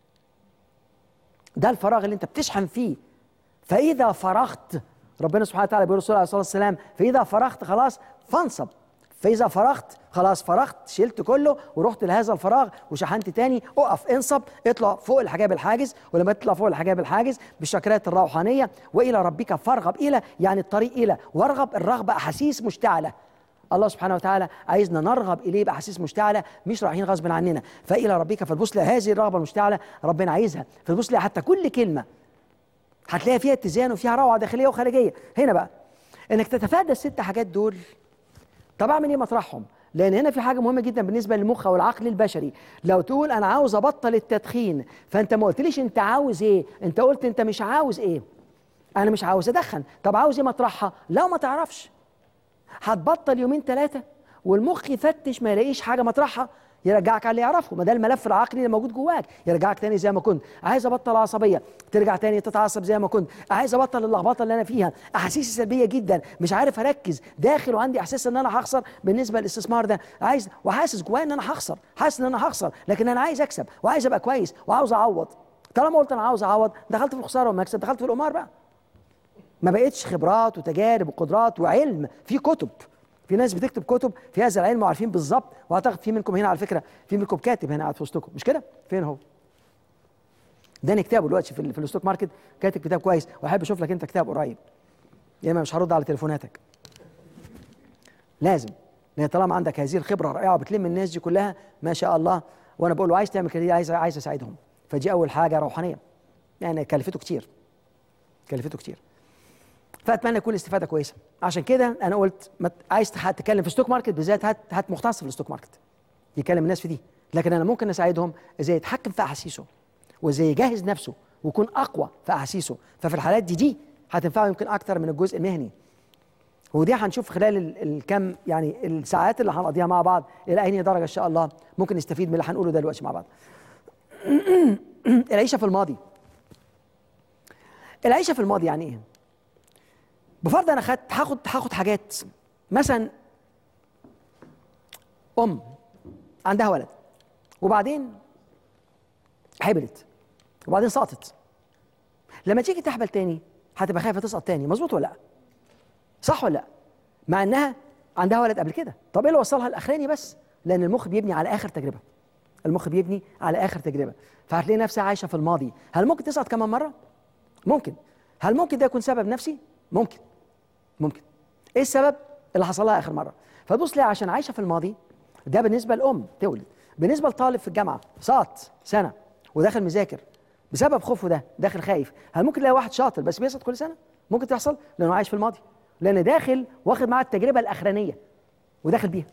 ده الفراغ اللي انت بتشحن فيه فإذا فرغت ربنا سبحانه وتعالى بيقول الرسول عليه الصلاة والسلام فإذا فرغت خلاص فانصب فإذا فرغت خلاص فرغت شلت كله ورحت لهذا الفراغ وشحنت تاني اقف انصب اطلع فوق الحجاب الحاجز ولما تطلع فوق الحجاب الحاجز بالشكرات الروحانية وإلى ربك فارغب إلى يعني الطريق إلى وارغب الرغبة أحاسيس مشتعلة الله سبحانه وتعالى عايزنا نرغب اليه باحاسيس مشتعله مش رايحين غصب عننا فالى ربك فتبص هذه الرغبه المشتعله ربنا عايزها فتبص حتى كل كلمه هتلاقي فيها اتزان وفيها روعه داخليه وخارجيه هنا بقى انك تتفادى الست حاجات دول طب اعمل ايه مطرحهم لان هنا في حاجه مهمه جدا بالنسبه للمخ او العقل البشري لو تقول انا عاوز ابطل التدخين فانت ما قلتليش انت عاوز ايه انت قلت انت مش عاوز ايه انا مش عاوز ادخن طب عاوز ايه مطرحها لا ما تعرفش هتبطل يومين ثلاثه والمخ يفتش ما يلاقيش حاجه مطرحها يرجعك على اللي يعرفه ما ده الملف العقلي اللي موجود جواك يرجعك تاني زي ما كنت عايز ابطل عصبيه ترجع تاني تتعصب زي ما كنت عايز ابطل اللخبطه اللي انا فيها احاسيسي سلبيه جدا مش عارف اركز داخل وعندي احساس ان انا هخسر بالنسبه للاستثمار ده عايز وحاسس جوايا ان انا هخسر حاسس ان انا هخسر لكن انا عايز اكسب وعايز ابقى كويس وعاوز اعوض طالما قلت انا عاوز اعوض دخلت في الخساره والمكسب دخلت في القمار بقى ما بقتش خبرات وتجارب وقدرات وعلم في كتب في ناس بتكتب كتب في هذا العلم وعارفين بالظبط واعتقد في منكم هنا على فكره في منكم كاتب هنا قاعد في وسطكم مش كده؟ فين هو؟ ده كتابه دلوقتي في, في الستوك ماركت كاتب كتاب كويس واحب اشوف لك انت كتاب قريب يا اما مش هرد على تليفوناتك لازم لان طالما عندك هذه الخبره الرائعه وبتلم الناس دي كلها ما شاء الله وانا بقول له عايز تعمل كده عايز عايز اساعدهم فدي اول حاجه روحانيه يعني كلفته كتير كلفته كتير فاتمنى يكون الاستفاده كويسه عشان كده انا قلت عايز تتكلم في الستوك ماركت بالذات هات هات مختص في الستوك ماركت يكلم الناس في دي لكن انا ممكن اساعدهم ازاي يتحكم في احاسيسه وازاي يجهز نفسه ويكون اقوى في احاسيسه ففي الحالات دي دي هتنفعه يمكن اكتر من الجزء المهني ودي هنشوف خلال الكم يعني الساعات اللي هنقضيها مع بعض الى اي درجه ان شاء الله ممكن نستفيد من اللي هنقوله ده دلوقتي مع بعض العيشه في الماضي العيشه في الماضي يعني ايه بفرض انا خدت هاخد هاخد حاجات مثلا ام عندها ولد وبعدين حبلت وبعدين سقطت لما تيجي تحبل تاني هتبقى خايفه تسقط تاني مظبوط ولا لا صح ولا لا مع انها عندها ولد قبل كده طب ايه اللي وصلها الاخراني بس لان المخ بيبني على اخر تجربه المخ بيبني على اخر تجربه فهتلاقي نفسها عايشه في الماضي هل ممكن تسقط كمان مره ممكن هل ممكن ده يكون سبب نفسي ممكن ممكن ايه السبب اللي حصل لها اخر مره فتبص ليه عشان عايشه في الماضي ده بالنسبه للام تولد بالنسبه لطالب في الجامعه سقط سنه وداخل مذاكر بسبب خوفه ده داخل خايف هل ممكن تلاقي واحد شاطر بس بيسقط كل سنه ممكن تحصل لانه عايش في الماضي لان داخل واخد معاه التجربه الاخرانيه وداخل بيها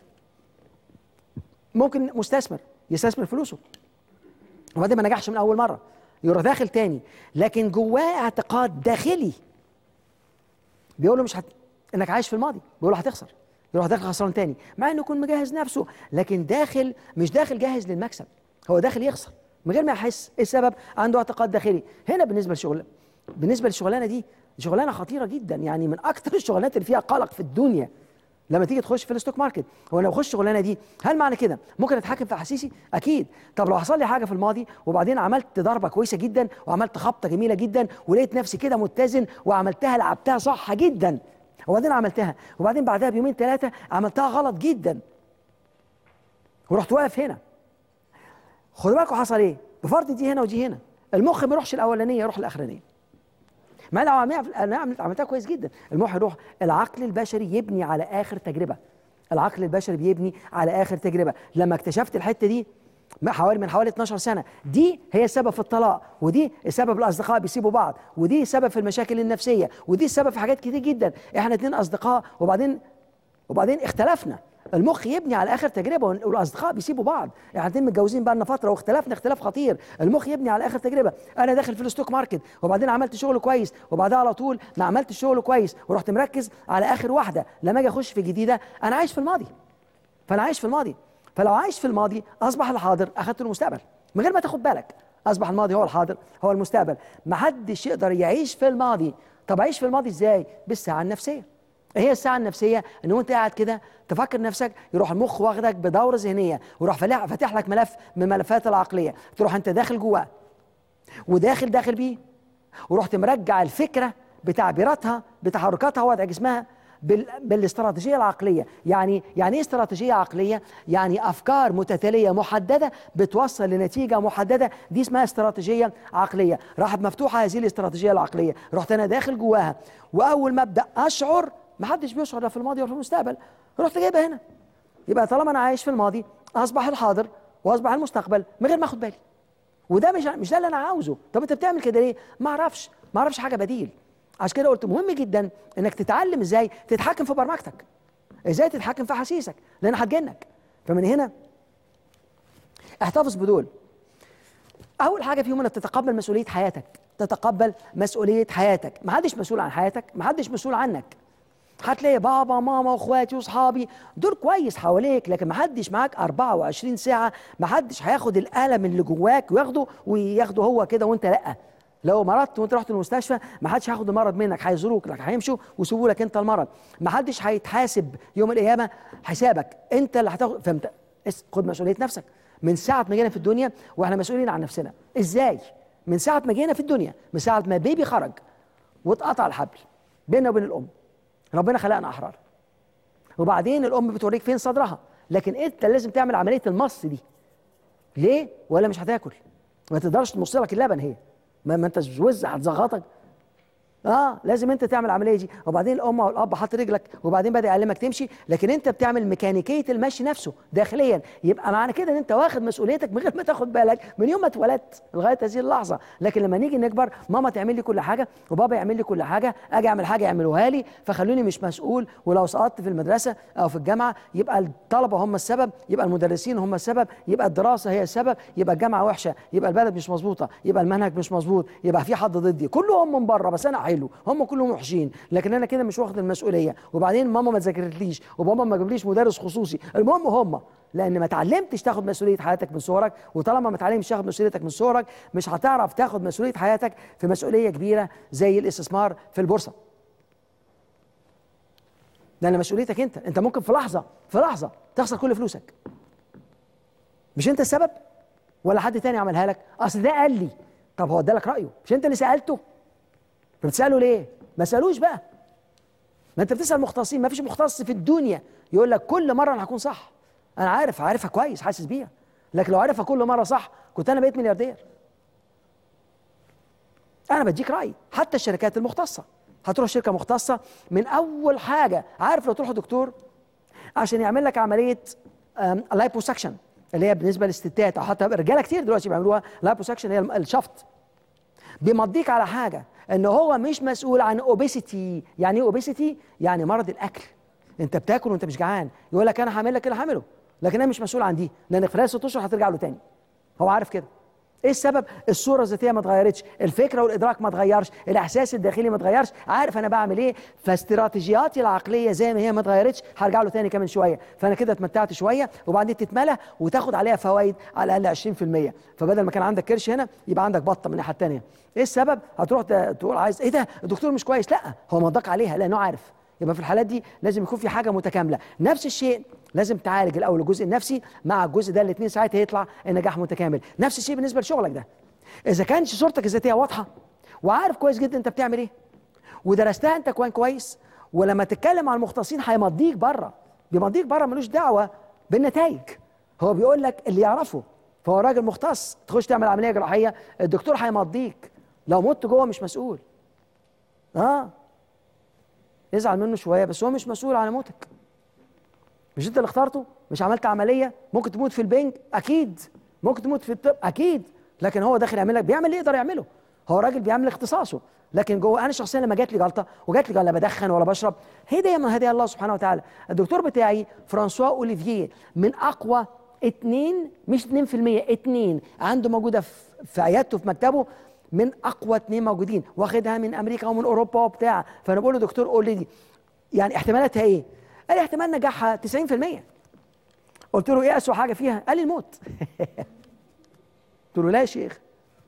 ممكن مستثمر يستثمر فلوسه وبعدين ما نجحش من اول مره يروح داخل تاني لكن جواه اعتقاد داخلي بيقول له مش هت... انك عايش في الماضي بيقول له هتخسر يروح داخل خسران تاني مع انه يكون مجهز نفسه لكن داخل مش داخل جاهز للمكسب هو داخل يخسر من غير ما يحس ايه السبب عنده اعتقاد داخلي هنا بالنسبه للشغل بالنسبه للشغلانه دي شغلانه خطيره جدا يعني من اكثر الشغلانات اللي فيها قلق في الدنيا لما تيجي تخش في الستوك ماركت هو انا بخش الشغلانه دي هل معنى كده ممكن اتحكم في احاسيسي اكيد طب لو حصل لي حاجه في الماضي وبعدين عملت ضربه كويسه جدا وعملت خبطه جميله جدا ولقيت نفسي كده متزن وعملتها لعبتها صح جدا وبعدين عملتها وبعدين بعدها بيومين ثلاثه عملتها غلط جدا ورحت واقف هنا خدوا بالكم حصل ايه بفرض دي هنا ودي هنا المخ ما يروحش الاولانيه يروح الاخرانيه ما لو عملت انا عملت عملتها كويس جدا المخ يروح العقل البشري يبني على اخر تجربه العقل البشري بيبني على اخر تجربه لما اكتشفت الحته دي ما حوالي من حوالي 12 سنه دي هي السبب في الطلاق ودي السبب الاصدقاء بيسيبوا بعض ودي السبب في المشاكل النفسيه ودي السبب في حاجات كتير جدا احنا اتنين اصدقاء وبعدين وبعدين اختلفنا المخ يبني على اخر تجربه والاصدقاء بيسيبوا بعض احنا اتنين متجوزين بقى لنا فتره واختلفنا اختلاف خطير المخ يبني على اخر تجربه انا داخل في الستوك ماركت وبعدين عملت شغل كويس وبعدها على طول ما عملتش شغل كويس ورحت مركز على اخر واحده لما اجي اخش في جديده انا عايش في الماضي فانا عايش في الماضي فلو عايش في الماضي اصبح الحاضر اخذت المستقبل من غير ما تاخد بالك اصبح الماضي هو الحاضر هو المستقبل ما حدش يقدر يعيش في الماضي طب عيش في الماضي ازاي بالساعه النفسيه ايه هي الساعه النفسيه ان وانت قاعد كده تفكر نفسك يروح المخ واخدك بدوره ذهنيه ويروح فاتح فاتح لك ملف من ملفات العقليه تروح انت داخل جواه وداخل داخل بيه ورحت مرجع الفكره بتعبيراتها بتحركاتها ووضع جسمها بال... بالاستراتيجيه العقليه يعني يعني ايه استراتيجيه عقليه يعني افكار متتاليه محدده بتوصل لنتيجه محدده دي اسمها استراتيجيه عقليه راحت مفتوحه هذه الاستراتيجيه العقليه رحت انا داخل جواها واول ما ابدا اشعر ما حدش بيشعر لا في الماضي ولا في المستقبل رحت جايبها هنا يبقى طالما انا عايش في الماضي اصبح الحاضر واصبح المستقبل من غير ما اخد بالي وده مش مش ده اللي انا عاوزه طب انت بتعمل كده ليه ما اعرفش ما اعرفش حاجه بديل عشان كده قلت مهم جدا انك تتعلم ازاي تتحكم في برمجتك ازاي تتحكم في احاسيسك لان هتجنك فمن هنا احتفظ بدول اول حاجه فيهم انك تتقبل مسؤوليه حياتك تتقبل مسؤوليه حياتك ما حدش مسؤول عن حياتك ما حدش مسؤول عنك هتلاقي بابا ماما واخواتي واصحابي دول كويس حواليك لكن ما حدش معاك 24 ساعه ما حدش هياخد الالم اللي جواك وياخده وياخده هو كده وانت لا لو مرضت وانت رحت المستشفى ما حدش هياخد المرض منك هيزوروك لك هيمشوا ويسيبوا لك انت المرض ما حدش هيتحاسب يوم القيامه حسابك انت اللي هتاخد فهمت خد مسؤوليه نفسك من ساعه ما جينا في الدنيا واحنا مسؤولين عن نفسنا ازاي من ساعه ما جينا في الدنيا من ساعه ما بيبي خرج واتقطع الحبل بيننا وبين الام ربنا خلقنا احرار وبعدين الام بتوريك فين صدرها لكن انت لازم تعمل عمليه المص دي ليه ولا مش هتاكل ما تقدرش تمص لك اللبن هي ما, ما انت وز هتزغطك اه لازم انت تعمل العمليه دي وبعدين الام او الاب حط رجلك وبعدين بدا يعلمك تمشي لكن انت بتعمل ميكانيكيه المشي نفسه داخليا يبقى معنى كده ان انت واخد مسؤوليتك من غير ما تاخد بالك من يوم ما اتولدت لغايه هذه اللحظه لكن لما نيجي نكبر ماما تعمل لي كل حاجه وبابا يعمل لي كل حاجه اجي اعمل حاجه يعملوها لي فخلوني مش مسؤول ولو سقطت في المدرسه او في الجامعه يبقى الطلبه هم السبب يبقى المدرسين هم السبب يبقى الدراسه هي السبب يبقى الجامعه وحشه يبقى البلد مش مظبوطه يبقى المنهج مش مظبوط يبقى في حد ضدي كلهم من بره بس انا حلو هم كلهم وحشين لكن انا كده مش واخد المسؤوليه وبعدين ماما ما ذاكرتليش وبابا ما جابليش مدرس خصوصي المهم هم لان ما اتعلمتش تاخد مسؤوليه حياتك من صغرك وطالما ما اتعلمتش تاخد مسؤوليتك من صغرك مش هتعرف تاخد مسؤوليه حياتك في مسؤوليه كبيره زي الاستثمار في البورصه لان مسؤوليتك انت انت ممكن في لحظه في لحظه تخسر كل فلوسك مش انت السبب ولا حد تاني عملها لك اصل ده قال لي طب هو ادالك رايه مش انت اللي سالته فبتساله ليه ما سالوش بقى ما انت بتسال مختصين ما فيش مختص في الدنيا يقول لك كل مره انا هكون صح انا عارف عارفها كويس حاسس بيها لكن لو عارفها كل مره صح كنت انا بقيت ملياردير انا بديك رايي حتى الشركات المختصه هتروح شركه مختصه من اول حاجه عارف لو تروح دكتور عشان يعمل لك عمليه لايبوسكشن اللي هي بالنسبه للستات او حتى رجاله كتير دلوقتي بيعملوها لايبوسكشن هي الشفط بيمضيك على حاجه ان هو مش مسؤول عن اوبيسيتي يعني ايه اوبيسيتي يعني مرض الاكل انت بتاكل وانت مش جعان يقول لك انا هعمل لك اللي هعمله لكن انا مش مسؤول عن دي لان خلال ست اشهر هترجع له تاني هو عارف كده ايه السبب الصوره الذاتيه ما اتغيرتش الفكره والادراك ما اتغيرش الاحساس الداخلي ما اتغيرش عارف انا بعمل ايه فاستراتيجياتي العقليه زي ما هي ما اتغيرتش هرجع له تاني كمان شويه فانا كده اتمتعت شويه وبعدين تتملى وتاخد عليها فوائد على الاقل 20% فبدل ما كان عندك كرش هنا يبقى عندك بطه من الناحيه الثانيه ايه السبب هتروح ت- تقول عايز ايه ده الدكتور مش كويس لا هو مضاك عليها لانه عارف يبقى في الحالات دي لازم يكون في حاجه متكامله نفس الشيء لازم تعالج الاول الجزء النفسي مع الجزء ده الاثنين ساعتها يطلع النجاح متكامل نفس الشيء بالنسبه لشغلك ده اذا كانش صورتك الذاتيه واضحه وعارف كويس جدا انت بتعمل ايه ودرستها انت كوين كويس ولما تتكلم مع المختصين هيمضيك بره بيمضيك بره ملوش دعوه بالنتائج هو بيقول لك اللي يعرفه فهو راجل مختص تخش تعمل عمليه جراحيه الدكتور هيمضيك لو مت جوه مش مسؤول اه ازعل منه شويه بس هو مش مسؤول عن موتك مش انت اللي اخترته مش عملت عمليه ممكن تموت في البنج اكيد ممكن تموت في الطب اكيد لكن هو داخل يعمل لك بيعمل اللي يقدر يعمله هو راجل بيعمل اختصاصه لكن جوه انا شخصيا لما جات لي جلطه وجات لي لا بدخن ولا بشرب هديه من هدايا الله سبحانه وتعالى الدكتور بتاعي فرانسوا اوليفييه من اقوى اتنين مش 2% اتنين عنده موجوده في في عيادته في مكتبه من اقوى اتنين موجودين واخدها من امريكا ومن اوروبا وبتاع فانا بقول له دكتور قول لي دي يعني احتمالاتها ايه؟ قال لي احتمال نجاحها 90% قلت له ايه اسوء حاجه فيها؟ قال لي الموت قلت له لا يا شيخ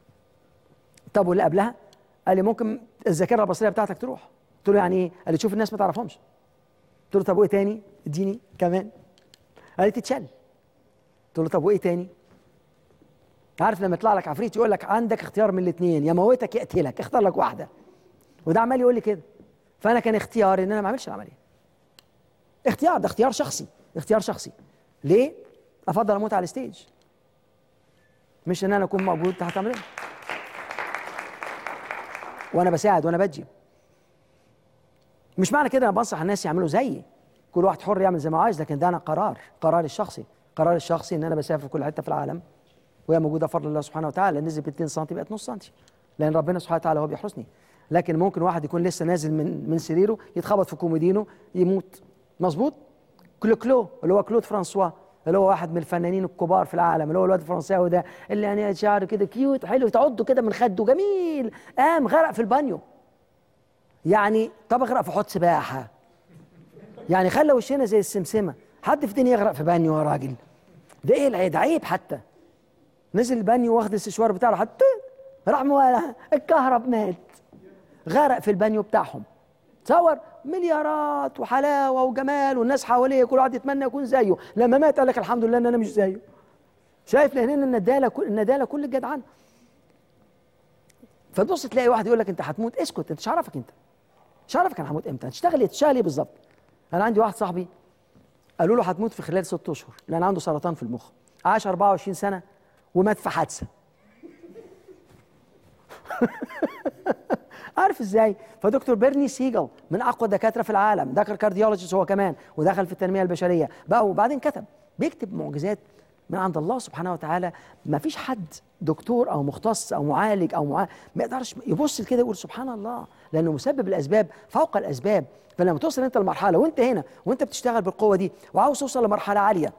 طب واللي قبلها؟ قال لي ممكن الذاكره البصريه بتاعتك تروح قلت له يعني ايه؟ قال لي تشوف الناس ما تعرفهمش قلت له طب وايه تاني؟ اديني كمان قال لي تتشل قلت له طب وايه تاني؟ عارف لما يطلع لك عفريت يقول لك عندك اختيار من الاثنين يا موتك يا اقتلك اختار لك واحده وده عمال يقول لي كده فانا كان اختياري ان انا ما اعملش العمليه اختيار ده اختيار شخصي اختيار شخصي ليه افضل اموت على الستيج مش ان انا اكون موجود تحت عمليه وانا بساعد وانا بجي مش معنى كده انا بنصح الناس يعملوا زيي كل واحد حر يعمل زي ما عايز لكن ده انا قرار قراري الشخصي قراري الشخصي ان انا بسافر في كل حته في العالم وهي موجوده بفضل الله سبحانه وتعالى نزل ب 2 سم بقت نص سم لان ربنا سبحانه وتعالى هو بيحرسني لكن ممكن واحد يكون لسه نازل من من سريره يتخبط في كومودينو يموت مظبوط كلو كلو اللي هو كلود فرانسوا اللي هو واحد من الفنانين الكبار في العالم اللي هو الواد الفرنساوي ده اللي يعني شعره كده كيوت حلو تعضه كده من خده جميل قام غرق في البانيو يعني طب اغرق في حوض سباحه يعني خلى وشنا زي السمسمه حد في الدنيا يغرق في بانيو يا راجل ده ايه العيب ده عيب حتى نزل البانيو واخد السشوار بتاعه حتى راح موالها الكهرب مات غرق في البانيو بتاعهم تصور مليارات وحلاوه وجمال والناس حواليه كل واحد يتمنى يكون زيه لما مات قال لك الحمد لله ان انا مش زيه شايف لان النداله كل النداله كل الجدعان فتبص تلاقي واحد يقول لك انت هتموت اسكت انت مش عارفك انت مش عارفك انا هموت امتى هتشتغل ايه تشتغل ايه بالظبط انا عندي واحد صاحبي قالوا له هتموت في خلال ست اشهر لان عنده سرطان في المخ عاش 24 سنه ومات في حادثه عارف ازاي فدكتور بيرني سيجل من اقوى الدكاتره في العالم دكتور كارديولوجيست هو كمان ودخل في التنميه البشريه بقى وبعدين كتب بيكتب معجزات من عند الله سبحانه وتعالى ما فيش حد دكتور او مختص او معالج او معالج ما يقدرش يبص كده يقول سبحان الله لانه مسبب الاسباب فوق الاسباب فلما توصل انت لمرحله وانت هنا وانت بتشتغل بالقوه دي وعاوز توصل لمرحله عاليه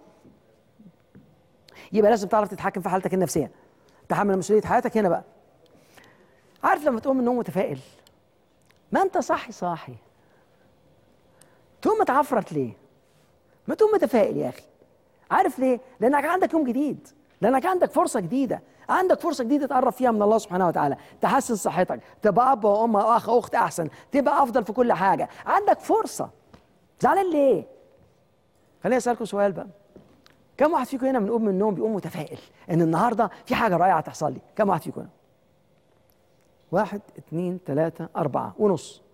يبقى لازم تعرف تتحكم في حالتك النفسيه تحمل مسؤوليه حياتك هنا بقى عارف لما تقوم من النوم متفائل ما انت صاحي صاحي تقوم متعفرت ليه ما تقوم متفائل يا اخي عارف ليه لانك عندك يوم جديد لانك عندك فرصه جديده عندك فرصه جديده تقرب فيها من الله سبحانه وتعالى تحسن صحتك تبقى اب وام واخ اخت احسن تبقى افضل في كل حاجه عندك فرصه زعلان ليه خليني اسالكم سؤال بقى كم واحد فيكم هنا بنقوم من النوم بيقوم متفائل ان النهارده في حاجه رائعه تحصل لي كم واحد فيكم هنا واحد اثنين ثلاثة أربعة ونص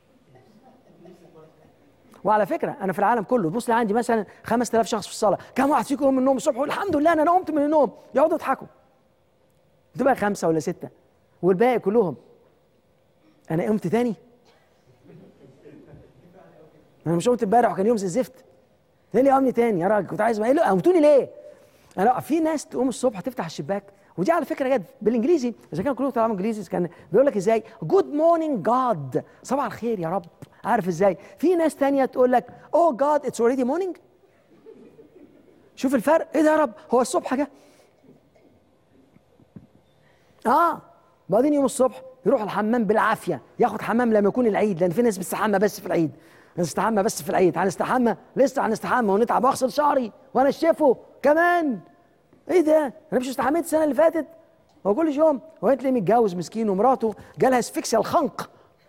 وعلى فكرة أنا في العالم كله بص لي عندي مثلا 5000 شخص في الصلاة كم واحد فيكم يقوم من النوم الصبح يقول الحمد لله أنا قمت من النوم يقعدوا يضحكوا تبقى خمسة ولا ستة والباقي كلهم أنا قمت تاني أنا مش قمت امبارح وكان يوم زي الزفت ايه اللي يقومني تاني يا راجل كنت عايز ايه اللي قومتوني ليه انا في ناس تقوم الصبح تفتح الشباك ودي على فكره جد بالانجليزي اذا كان كلهم بيتكلموا انجليزي كان بيقول لك ازاي جود مورنينج جاد صباح الخير يا رب عارف ازاي في ناس تانية تقول لك اوه جاد اتس اوريدي مورنينج شوف الفرق ايه ده يا رب هو الصبح جه اه بعدين يوم الصبح يروح الحمام بالعافيه ياخد حمام لما يكون العيد لان في ناس بتستحمى بس في العيد نستحمى بس في العيد هنستحمى لسه هنستحمى ونتعب واغسل شعري وانشفه كمان ايه ده انا مش استحميت السنه اللي فاتت هو كل يوم هو انت ليه متجوز مسكين ومراته جالها اسفكسيا الخنق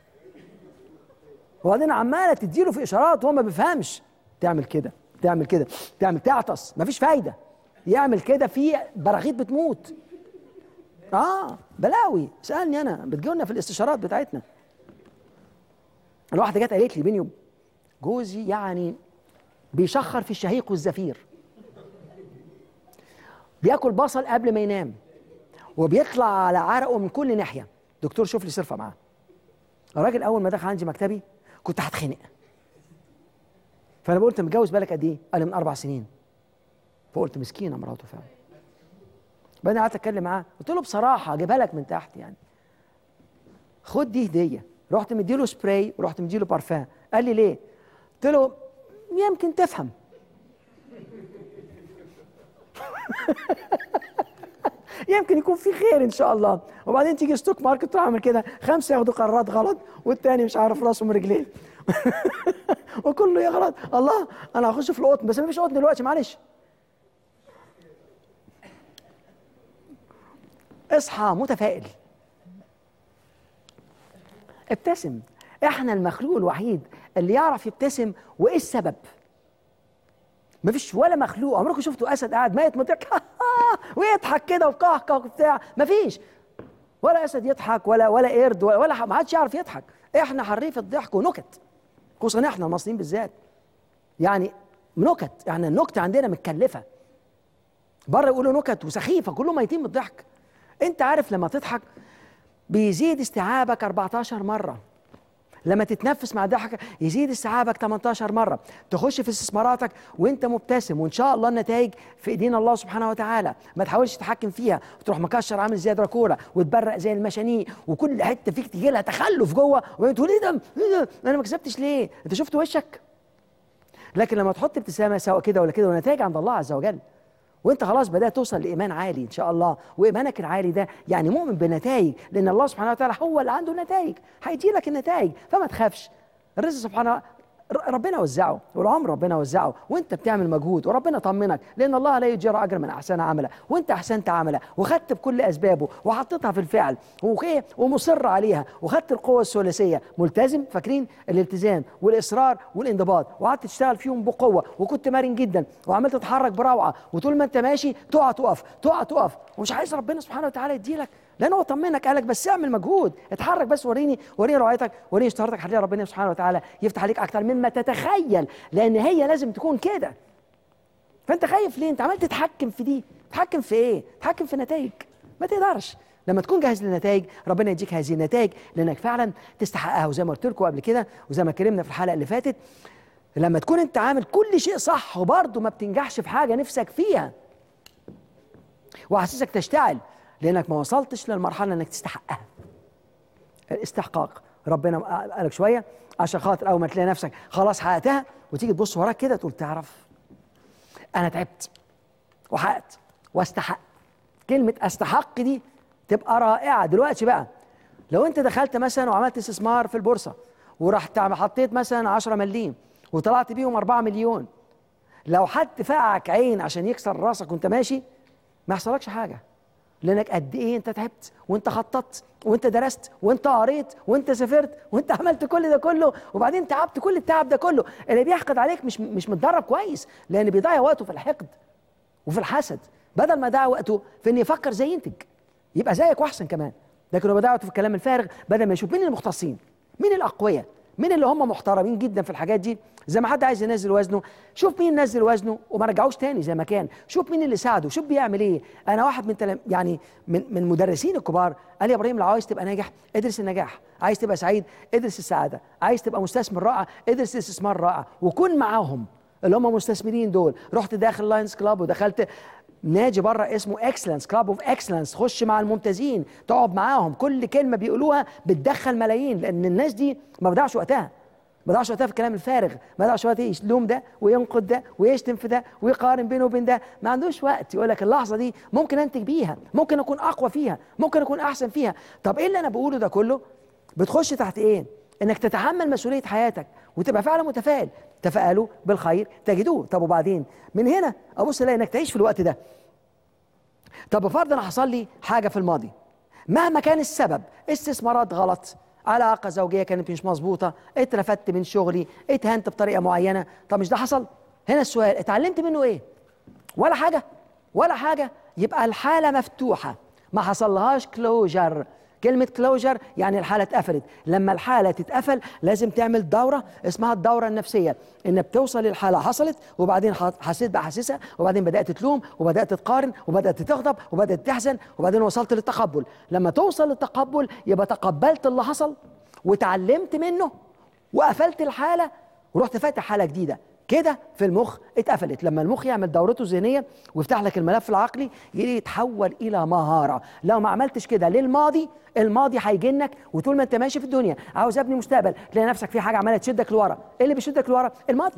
وبعدين عماله تديله في اشارات وهو ما بيفهمش تعمل كده تعمل كده تعمل تعطس مفيش فايده يعمل كده في براغيث بتموت اه بلاوي سالني انا بتجيلنا في الاستشارات بتاعتنا الواحده جت قالت لي بيني جوزي يعني بيشخر في الشهيق والزفير بياكل بصل قبل ما ينام وبيطلع على عرقه من كل ناحيه دكتور شوف لي صرفه معاه الراجل اول ما دخل عندي مكتبي كنت هتخنق فانا قلت متجوز بالك قد ايه؟ قال لي من اربع سنين فقلت مسكينه مراته فعلا بعدين قعدت اتكلم معاه قلت له بصراحه اجيبها لك من تحت يعني خد دي هديه رحت مديله سبراي ورحت مديله بارفان قال لي ليه؟ قلت له يمكن تفهم يمكن يكون في خير ان شاء الله وبعدين تيجي ستوك ماركت تروح عامل كده خمسه ياخدوا قرارات غلط والتاني مش عارف راسه من رجليه وكله يغلط الله انا هخش في القطن بس مفيش قطن دلوقتي معلش اصحى متفائل ابتسم احنا المخلوق الوحيد اللي يعرف يبتسم وايه السبب مفيش ولا مخلوق عمركم شفتوا اسد قاعد ميت مضحك ويضحك كده وقهقه وبتاع مفيش ولا اسد يضحك ولا ولا قرد ولا, ولا ما حدش يعرف يضحك احنا حريف الضحك ونكت خصوصا احنا المصريين بالذات يعني نكت يعني النكته عندنا متكلفه بره يقولوا نكت وسخيفه كلهم ميتين من الضحك انت عارف لما تضحك بيزيد استيعابك 14 مره لما تتنفس مع ضحكك يزيد استيعابك 18 مره تخش في استثماراتك وانت مبتسم وان شاء الله النتائج في ايدين الله سبحانه وتعالى ما تحاولش تتحكم فيها وتروح مكشر عامل زي دراكولا وتبرق زي المشانيق وكل حته فيك تيجي لها تخلف جوه وبعدين تقول ايه ده ايه ده انا ما كسبتش ليه انت شفت وشك لكن لما تحط ابتسامه سواء كده ولا كده ونتائج عند الله عز وجل وانت خلاص بدات توصل لايمان عالي ان شاء الله وايمانك العالي ده يعني مؤمن بنتائج لان الله سبحانه وتعالى هو اللي عنده نتائج هيدي لك النتائج فما تخافش الرزق سبحانه ربنا وزعه والعمر ربنا وزعه وانت بتعمل مجهود وربنا طمنك لان الله لا يجرى اجر من احسن عملا وانت احسنت عملا وخدت بكل اسبابه وحطيتها في الفعل ومصر عليها وخدت القوه الثلاثيه ملتزم فاكرين الالتزام والاصرار والانضباط وقعدت تشتغل فيهم بقوه وكنت مرن جدا وعملت تتحرك بروعه وطول ما انت ماشي تقع تقف تقع تقف ومش عايز ربنا سبحانه وتعالى يديلك لان هو طمنك قالك بس اعمل مجهود اتحرك بس وريني وريني رعايتك وريني اشتهارتك هتلاقي ربنا سبحانه وتعالى يفتح عليك اكتر مما تتخيل لان هي لازم تكون كده فانت خايف ليه انت عمال تتحكم في دي تتحكم في ايه تتحكم في نتائج ما تقدرش لما تكون جاهز للنتائج ربنا يديك هذه النتائج لانك فعلا تستحقها وزي ما قلت لكم قبل كده وزي ما اتكلمنا في الحلقه اللي فاتت لما تكون انت عامل كل شيء صح وبرضه ما بتنجحش في حاجه نفسك فيها وحاسسك تشتعل لانك ما وصلتش للمرحله انك تستحقها الاستحقاق ربنا قالك شويه عشان خاطر اول ما تلاقي نفسك خلاص حققتها وتيجي تبص وراك كده تقول تعرف انا تعبت وحققت واستحق كلمه استحق دي تبقى رائعه دلوقتي بقى لو انت دخلت مثلا وعملت استثمار في البورصه ورحت حطيت مثلا 10 مليم وطلعت بيهم 4 مليون لو حد فقعك عين عشان يكسر راسك وانت ماشي ما يحصلكش حاجه لانك قد ايه انت تعبت وانت خططت وانت درست وانت قريت وانت سافرت وانت عملت كل ده كله وبعدين تعبت كل التعب ده كله اللي بيحقد عليك مش مش متدرب كويس لان بيضيع وقته في الحقد وفي الحسد بدل ما يضيع وقته في انه يفكر زي ينتج يبقى زيك واحسن كمان لكن هو بيضيع وقته في الكلام الفارغ بدل ما يشوف مين المختصين مين الاقوياء مين اللي هم محترمين جدا في الحاجات دي زي ما حد عايز ينزل وزنه شوف مين نزل وزنه وما رجعوش تاني زي ما كان شوف مين اللي ساعده شوف بيعمل ايه انا واحد من تلم يعني من من المدرسين الكبار قال لي يا ابراهيم لو عايز تبقى ناجح ادرس النجاح عايز تبقى سعيد ادرس السعاده عايز تبقى مستثمر رائع ادرس الاستثمار رائع وكن معاهم اللي هم مستثمرين دول رحت داخل لاينز كلاب ودخلت نادي بره اسمه اكسلنس كلاب اوف اكسلنس تخش مع الممتازين تقعد معاهم كل كلمه بيقولوها بتدخل ملايين لان الناس دي ما بضيعش وقتها ما بضيعش وقتها في الكلام الفارغ ما بضيعش وقتها يلوم ده وينقد ده ويشتم في ده ويقارن بينه وبين ده ما عندوش وقت يقول لك اللحظه دي ممكن انتج بيها ممكن اكون اقوى فيها ممكن اكون احسن فيها طب ايه اللي انا بقوله ده كله بتخش تحت ايه انك تتحمل مسؤوليه حياتك وتبقى فعلا متفائل تفائلوا بالخير تجدوه طب وبعدين من هنا ابص الاقي انك تعيش في الوقت ده طب بفرض انا حصل لي حاجه في الماضي مهما كان السبب استثمارات غلط علاقه زوجيه كانت مش مظبوطه اترفدت من شغلي اتهنت بطريقه معينه طب مش ده حصل هنا السؤال اتعلمت منه ايه ولا حاجه ولا حاجه يبقى الحاله مفتوحه ما حصلهاش كلوجر كلمة كلوجر يعني الحالة اتقفلت لما الحالة تتقفل لازم تعمل دورة اسمها الدورة النفسية ان بتوصل للحالة حصلت وبعدين حسيت بأحاسيسها وبعدين بدأت تلوم وبدأت تقارن وبدأت تغضب وبدأت تحزن وبعدين وصلت للتقبل لما توصل للتقبل يبقى تقبلت اللي حصل وتعلمت منه وقفلت الحالة ورحت فاتح حالة جديدة كده في المخ اتقفلت لما المخ يعمل دورته الذهنيه ويفتح لك الملف العقلي يتحول الى مهاره لو ما عملتش كده للماضي الماضي هيجنك وطول ما انت ماشي في الدنيا عاوز ابني مستقبل تلاقي نفسك في حاجه عماله تشدك لورا ايه اللي بيشدك لورا الماضي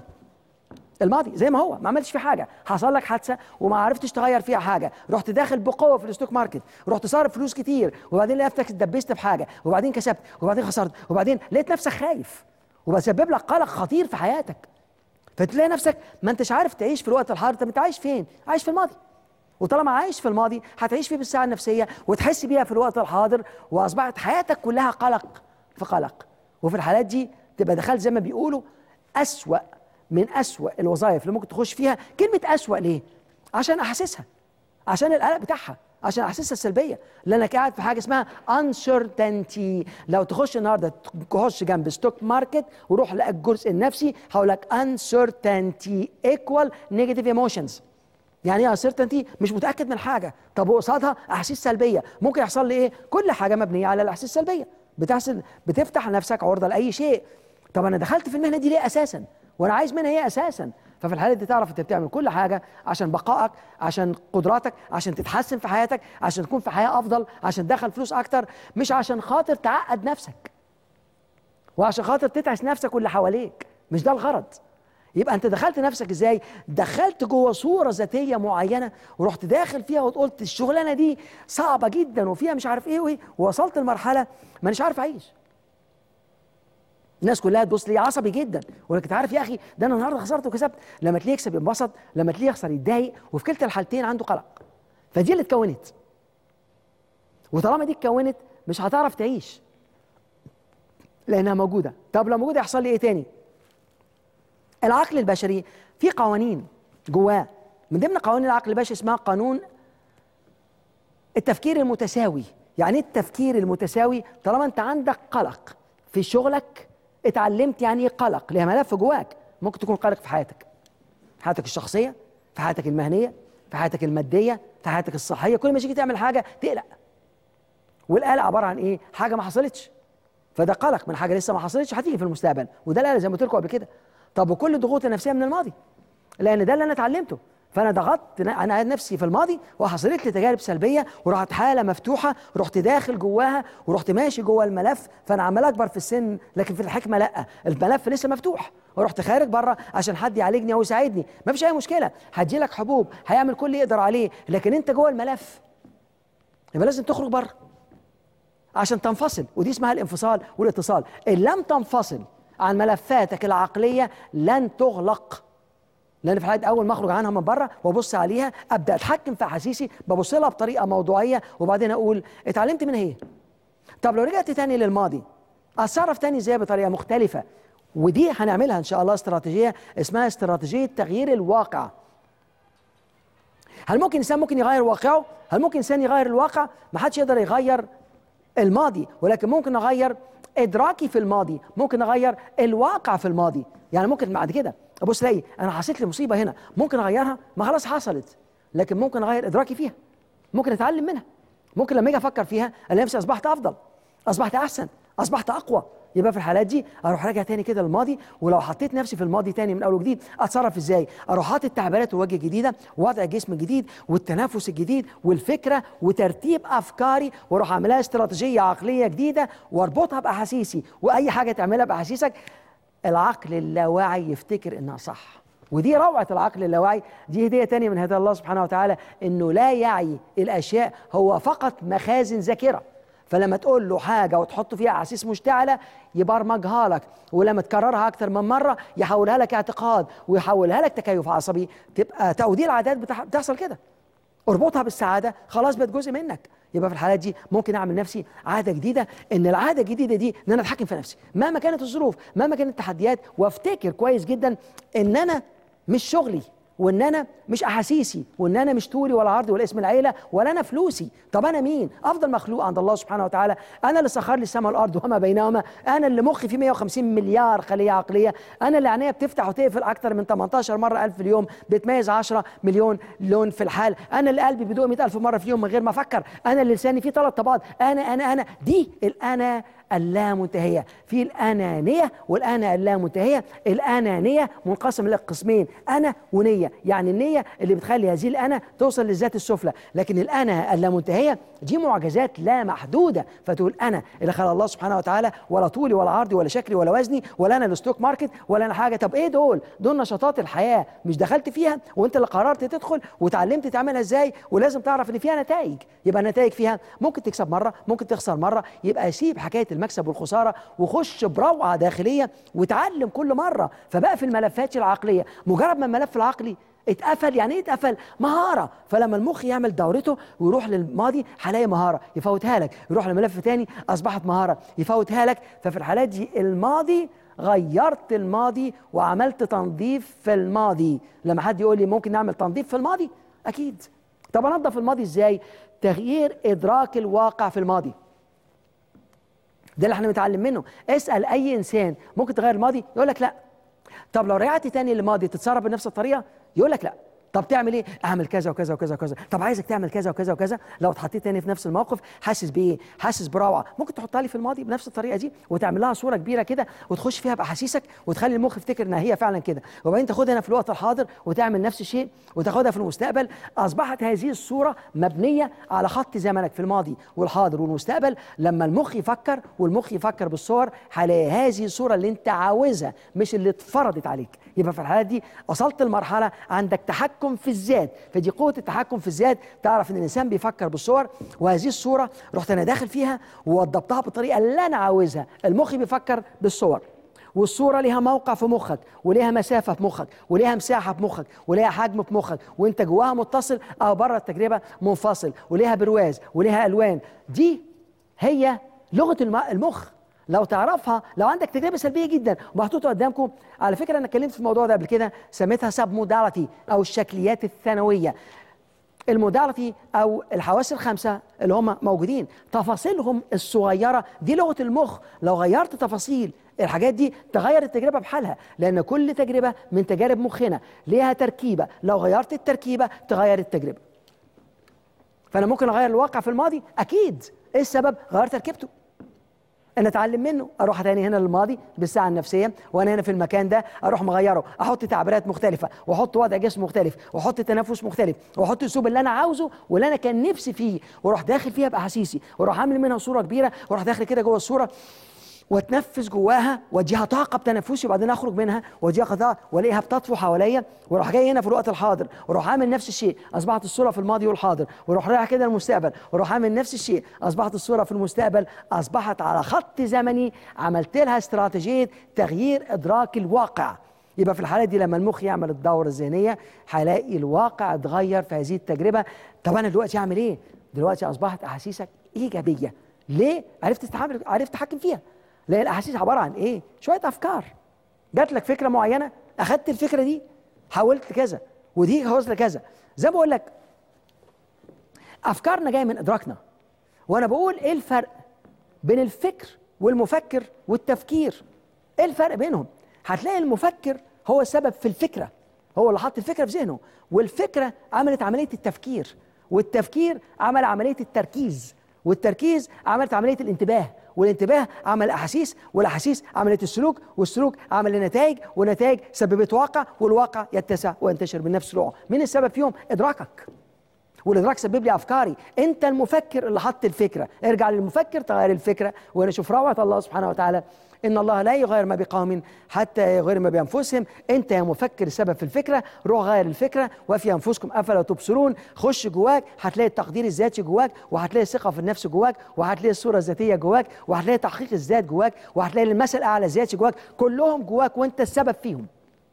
الماضي زي ما هو ما عملتش فيه حاجه حصل لك حادثه وما عرفتش تغير فيها حاجه رحت داخل بقوه في الستوك ماركت رحت صارف فلوس كتير وبعدين لقيت نفسك اتدبست في حاجه وبعدين كسبت وبعدين خسرت وبعدين لقيت نفسك خايف وبسبب لك قلق خطير في حياتك فتلاقي نفسك ما انتش عارف تعيش في الوقت الحاضر طب انت عايش فين عايش في الماضي وطالما عايش في الماضي هتعيش فيه بالساعه النفسيه وتحس بيها في الوقت الحاضر واصبحت حياتك كلها قلق في قلق وفي الحالات دي تبقى دخلت زي ما بيقولوا اسوا من اسوا الوظائف اللي ممكن تخش فيها كلمه اسوا ليه عشان احاسسها عشان القلق بتاعها عشان احاسسها السلبيه لانك قاعد في حاجه اسمها uncertainty لو تخش النهارده تخش جنب ستوك ماركت وروح لقى الجزء النفسي هقول لك uncertainty equal negative emotions يعني ايه uncertainty مش متاكد من حاجه طب وقصادها احاسيس سلبيه ممكن يحصل لي ايه كل حاجه مبنيه على الاحاسيس السلبيه بتحصل بتفتح نفسك عرضه لاي شيء طب انا دخلت في المهنه دي ليه اساسا وانا عايز منها ايه اساسا ففي الحاله دي تعرف انت بتعمل كل حاجه عشان بقائك عشان قدراتك عشان تتحسن في حياتك عشان تكون في حياه افضل عشان تدخل فلوس اكتر مش عشان خاطر تعقد نفسك وعشان خاطر تتعس نفسك واللي حواليك مش ده الغرض يبقى انت دخلت نفسك ازاي دخلت جوه صوره ذاتيه معينه ورحت داخل فيها وقلت الشغلانه دي صعبه جدا وفيها مش عارف ايه وايه ووصلت لمرحله مانيش عارف اعيش الناس كلها تبص لي عصبي جدا ولكن عارف يا اخي ده انا النهارده خسرت وكسبت لما تلاقيه يكسب ينبسط لما تلاقيه يخسر يتضايق وفي كلتا الحالتين عنده قلق فدي اللي اتكونت وطالما دي اتكونت مش هتعرف تعيش لانها موجوده طب لو موجوده يحصل لي ايه تاني العقل البشري في قوانين جواه من ضمن قوانين العقل البشري اسمها قانون التفكير المتساوي يعني ايه التفكير المتساوي طالما انت عندك قلق في شغلك اتعلمت يعني ايه قلق ليها ملف جواك ممكن تكون قلق في حياتك في حياتك الشخصيه في حياتك المهنيه في حياتك الماديه في حياتك الصحيه كل ما تيجي تعمل حاجه تقلق والقلق عباره عن ايه حاجه ما حصلتش فده قلق من حاجه لسه ما حصلتش هتيجي في المستقبل وده القلق زي ما قلت لكم قبل كده طب وكل الضغوط النفسيه من الماضي لان ده اللي انا اتعلمته فانا ضغطت انا نفسي في الماضي وحصلت لي تجارب سلبيه ورحت حاله مفتوحه رحت داخل جواها ورحت ماشي جوه الملف فانا عمال اكبر في السن لكن في الحكمه لا الملف لسه مفتوح ورحت خارج بره عشان حد يعالجني او يساعدني ما فيش اي مشكله هتجي لك حبوب هيعمل كل اللي يقدر عليه لكن انت جوه الملف يبقى لازم تخرج بره عشان تنفصل ودي اسمها الانفصال والاتصال ان لم تنفصل عن ملفاتك العقليه لن تغلق لان في الحقيقه اول ما اخرج عنها من بره وابص عليها ابدا اتحكم في احاسيسي ببص لها بطريقه موضوعيه وبعدين اقول اتعلمت من ايه طب لو رجعت تاني للماضي اتصرف تاني ازاي بطريقه مختلفه ودي هنعملها ان شاء الله استراتيجيه اسمها استراتيجيه تغيير الواقع هل ممكن انسان ممكن يغير واقعه هل ممكن انسان يغير الواقع ما حدش يقدر يغير الماضي ولكن ممكن اغير ادراكي في الماضي ممكن اغير الواقع في الماضي يعني ممكن بعد كده ابص الاقي انا حصلت لي مصيبه هنا ممكن اغيرها ما خلاص حصلت لكن ممكن اغير ادراكي فيها ممكن اتعلم منها ممكن لما اجي افكر فيها الاقي نفسي اصبحت افضل اصبحت احسن اصبحت اقوى يبقى في الحالات دي اروح راجع تاني كده للماضي ولو حطيت نفسي في الماضي تاني من اول وجديد اتصرف ازاي اروح حاطط تعبيرات ووجه جديده ووضع جسم جديد والتنافس الجديد والفكره وترتيب افكاري واروح اعملها استراتيجيه عقليه جديده واربطها باحاسيسي واي حاجه تعملها باحاسيسك العقل اللاواعي يفتكر انها صح ودي روعة العقل اللاواعي دي هدية تانية من هدايا الله سبحانه وتعالى انه لا يعي الاشياء هو فقط مخازن ذاكرة فلما تقول له حاجة وتحط فيها أحاسيس مشتعلة يبرمجها لك ولما تكررها أكتر من مرة يحولها لك اعتقاد ويحولها لك تكيف عصبي تبقى توديل العادات بتح- بتحصل كده اربطها بالسعادة خلاص بقت جزء منك يبقى في الحالات دي ممكن اعمل نفسي عاده جديده ان العاده الجديده دي ان انا اتحكم في نفسي مهما كانت الظروف مهما كانت التحديات وافتكر كويس جدا ان انا مش شغلي وان انا مش احاسيسي وان انا مش طولي ولا عرضي ولا اسم العيله ولا انا فلوسي طب انا مين افضل مخلوق عند الله سبحانه وتعالى انا اللي سخر لي السماء والارض وما بينهما انا اللي مخي فيه 150 مليار خليه عقليه انا اللي عينيا بتفتح وتقفل اكتر من 18 مره ألف في اليوم بتميز 10 مليون لون في الحال انا اللي قلبي بيدق 100 ألف مره في اليوم من غير ما افكر انا اللي لساني فيه ثلاث طبقات انا انا انا دي الانا اللامنتهيه في الانانيه والانا اللامنتهيه الانانيه منقسم لقسمين انا ونيه يعني النيه اللي بتخلي هذه الانا توصل للذات السفلى لكن الانا اللامنتهيه دي معجزات لا محدوده فتقول انا اللي خلق الله سبحانه وتعالى ولا طولي ولا عرضي ولا شكلي ولا وزني ولا انا الستوك ماركت ولا انا حاجه طب ايه دول دول نشاطات الحياه مش دخلت فيها وانت اللي قررت تدخل وتعلمت تعملها ازاي ولازم تعرف ان فيها نتائج يبقى النتائج فيها ممكن تكسب مره ممكن تخسر مره يبقى سيب حكايه المكسب والخساره وخش بروعه داخليه وتعلم كل مره فبقى في الملفات العقليه مجرد ما الملف العقلي اتقفل يعني ايه اتقفل مهاره فلما المخ يعمل دورته ويروح للماضي هلاقي مهاره يفوتها لك يروح لملف تاني اصبحت مهاره يفوتها لك ففي الحالات دي الماضي غيرت الماضي وعملت تنظيف في الماضي لما حد يقول لي ممكن نعمل تنظيف في الماضي اكيد طب انظف الماضي ازاي تغيير ادراك الواقع في الماضي ده اللي احنا بنتعلم منه اسال اي انسان ممكن تغير الماضي يقول لك لا طب لو رجعت تاني للماضي تتصرف بنفس الطريقه يقول لك لا طب تعمل ايه اعمل كذا وكذا وكذا وكذا طب عايزك تعمل كذا وكذا وكذا لو اتحطيت تاني في نفس الموقف حاسس بايه حاسس بروعه ممكن تحطها لي في الماضي بنفس الطريقه دي وتعمل لها صوره كبيره كده وتخش فيها باحاسيسك وتخلي المخ يفتكر انها هي فعلا كده وبعدين تاخدها هنا في الوقت الحاضر وتعمل نفس الشيء وتاخدها في المستقبل اصبحت هذه الصوره مبنيه على خط زمنك في الماضي والحاضر والمستقبل لما المخ يفكر والمخ يفكر بالصور هلاقي هذه الصوره اللي انت عاوزها مش اللي اتفرضت عليك يبقى في الحالات دي وصلت لمرحله عندك تحكم في الذات فدي قوه التحكم في الذات تعرف ان الانسان بيفكر بالصور وهذه الصوره رحت انا داخل فيها ووضبتها بالطريقه اللي انا عاوزها المخ بيفكر بالصور والصوره ليها موقع في مخك وليها مسافه في مخك وليها مساحه في مخك وليها حجم في مخك وانت جواها متصل او بره التجربه منفصل وليها برواز وليها الوان دي هي لغه الم- المخ لو تعرفها لو عندك تجربه سلبيه جدا ومحطوطه قدامكم على فكره انا اتكلمت في الموضوع ده قبل كده سميتها سب موداليتي او الشكليات الثانويه الموداليتي او الحواس الخمسه اللي هم موجودين تفاصيلهم الصغيره دي لغه المخ لو غيرت تفاصيل الحاجات دي تغير التجربه بحالها لان كل تجربه من تجارب مخنا ليها تركيبه لو غيرت التركيبه تغير التجربه فانا ممكن اغير الواقع في الماضي اكيد ايه السبب غير تركيبته ان اتعلم منه اروح تاني هنا للماضي بالساعه النفسيه وانا هنا في المكان ده اروح مغيره احط تعبيرات مختلفه واحط وضع جسم مختلف واحط تنفس مختلف واحط الاسلوب اللي انا عاوزه واللي انا كان نفسي فيه واروح داخل فيها باحاسيسي واروح عامل منها صوره كبيره واروح داخل كده جوه الصوره واتنفس جواها واديها طاقه بتنفسي وبعدين اخرج منها واديها طاقه والاقيها بتطفو حواليا واروح جاي هنا في الوقت الحاضر واروح عامل نفس الشيء اصبحت الصوره في الماضي والحاضر واروح رايح كده المستقبل واروح عامل نفس الشيء اصبحت الصوره في المستقبل اصبحت على خط زمني عملت لها استراتيجيه تغيير ادراك الواقع يبقى في الحالة دي لما المخ يعمل الدورة الذهنية هلاقي الواقع اتغير في هذه التجربة طب أنا دلوقتي أعمل إيه؟ دلوقتي أصبحت أحاسيسك إيجابية ليه؟ عرفت تتعامل عرفت تتحكم فيها لأن الأحاسيس عبارة عن إيه؟ شوية أفكار جات لك فكرة معينة أخدت الفكرة دي حولت لكذا ودي حولت لكذا زي ما بقول لك أفكارنا جاية من إدراكنا وأنا بقول إيه الفرق بين الفكر والمفكر والتفكير ايه الفرق بينهم هتلاقي المفكر هو السبب في الفكره هو اللي حط الفكره في ذهنه والفكره عملت عمليه التفكير والتفكير عمل عمليه التركيز والتركيز عملت عمليه الانتباه والانتباه عمل احاسيس والاحاسيس عملت السلوك والسلوك عمل النتائج والنتائج سببت واقع والواقع يتسع وينتشر من نفس النوع مين السبب فيهم ادراكك والادراك سبب لي افكاري انت المفكر اللي حط الفكره ارجع للمفكر تغير الفكره وانا اشوف روعه الله سبحانه وتعالى ان الله لا يغير ما بقوم حتى يغير ما بانفسهم انت يا مفكر سبب في الفكره روح غير الفكره وفي انفسكم افلا تبصرون خش جواك هتلاقي التقدير الذاتي جواك وهتلاقي الثقه في النفس جواك وهتلاقي الصوره الذاتيه جواك وهتلاقي تحقيق الذات جواك وهتلاقي المثل الاعلى الذاتي جواك كلهم جواك وانت السبب فيهم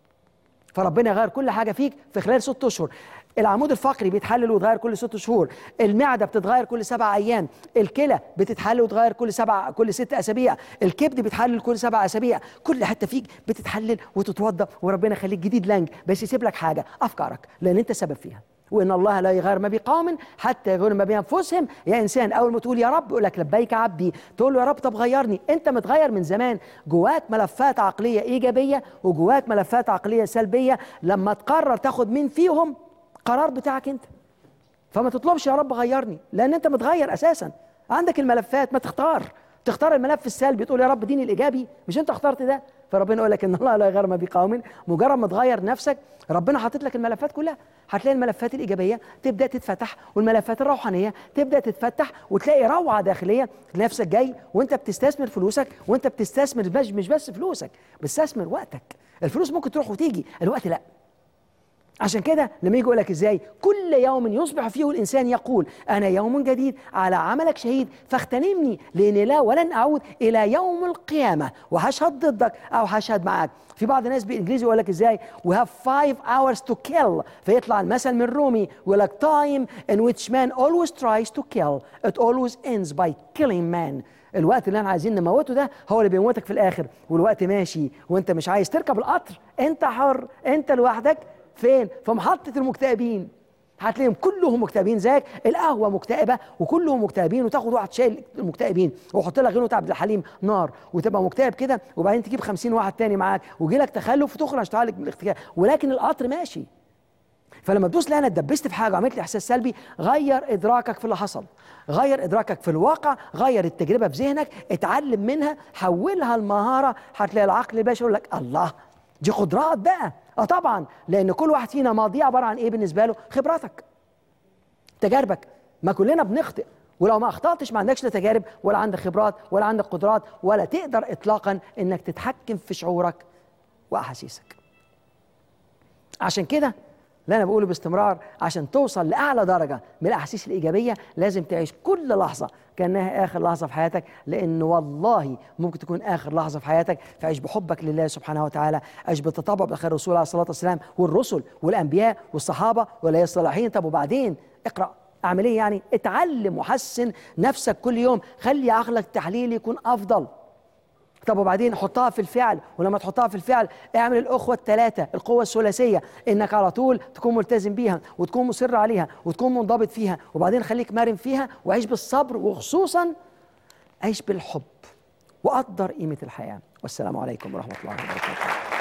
فربنا يغير كل حاجه فيك في خلال ست اشهر العمود الفقري بيتحلل ويتغير كل ست شهور المعده بتتغير كل سبع ايام الكلى بتتحلل وتتغير كل سبع كل ست اسابيع الكبد بيتحلل كل سبع اسابيع كل حته فيك بتتحلل وتتوضا وربنا يخليك جديد لانج بس يسيب لك حاجه افكارك لان انت سبب فيها وان الله لا يغير ما بقوم حتى يغيروا ما بانفسهم يا انسان اول ما تقول يا رب يقول لك لبيك عبدي تقول له يا رب طب غيرني انت متغير من زمان جواك ملفات عقليه ايجابيه وجواك ملفات عقليه سلبيه لما تقرر تاخد مين فيهم قرار بتاعك انت فما تطلبش يا رب غيرني لان انت متغير اساسا عندك الملفات ما تختار تختار الملف السلبي تقول يا رب اديني الايجابي مش انت اخترت ده فربنا يقول لك ان الله لا يغير ما بقوم مجرد ما تغير نفسك ربنا حاطط لك الملفات كلها هتلاقي الملفات الايجابيه تبدا تتفتح والملفات الروحانيه تبدا تتفتح وتلاقي روعه داخليه نفسك جاي وانت بتستثمر فلوسك وانت بتستثمر مش مش بس فلوسك بتستثمر وقتك الفلوس ممكن تروح وتيجي الوقت لا عشان كده لما يجي يقول لك ازاي كل يوم يصبح فيه الانسان يقول انا يوم جديد على عملك شهيد فاغتنمني لاني لا ولن اعود الى يوم القيامه وهشهد ضدك او هشهد معاك في بعض الناس بالانجليزي يقول لك ازاي we have five hours to kill فيطلع المثل من رومي يقول لك time in which man always tries to kill it always ends by killing man الوقت اللي احنا عايزين نموته ده هو اللي بيموتك في الاخر والوقت ماشي وانت مش عايز تركب القطر انت حر انت لوحدك فين في محطة المكتئبين هتلاقيهم كلهم مكتئبين زيك القهوة مكتئبة وكلهم مكتئبين وتاخد واحد شايل المكتئبين وحط لك غنوة عبد الحليم نار وتبقى مكتئب كده وبعدين تجيب خمسين واحد تاني معاك ويجي لك تخلف وتخرج تعالج من الاختيار ولكن القطر ماشي فلما تدوس لا انا اتدبست في حاجه وعملت لي احساس سلبي غير ادراكك في اللي حصل غير ادراكك في الواقع غير التجربه في ذهنك اتعلم منها حولها لمهاره هتلاقي العقل البشري يقول لك الله دي قدرات بقى اه طبعا لان كل واحد فينا ماضيه عباره عن ايه بالنسبه له خبراتك تجاربك ما كلنا بنخطئ ولو ما اخطاتش ما عندكش لا تجارب ولا عندك خبرات ولا عندك قدرات ولا تقدر اطلاقا انك تتحكم في شعورك واحاسيسك عشان كده اللي انا بقوله باستمرار عشان توصل لاعلى درجه من الاحاسيس الايجابيه لازم تعيش كل لحظه كانها اخر لحظه في حياتك لان والله ممكن تكون اخر لحظه في حياتك فعيش بحبك لله سبحانه وتعالى عيش بالتطبع باخر الرسول عليه الصلاه والسلام والرسل والانبياء والصحابه ولا الصالحين طب وبعدين اقرا اعمل ايه يعني اتعلم وحسن نفسك كل يوم خلي عقلك التحليلي يكون افضل طب وبعدين حطها في الفعل ولما تحطها في الفعل اعمل الاخوه الثلاثه القوه الثلاثيه انك على طول تكون ملتزم بيها وتكون مصر عليها وتكون منضبط فيها وبعدين خليك مرن فيها وعيش بالصبر وخصوصا عيش بالحب وقدر قيمه الحياه والسلام عليكم ورحمه الله وبركاته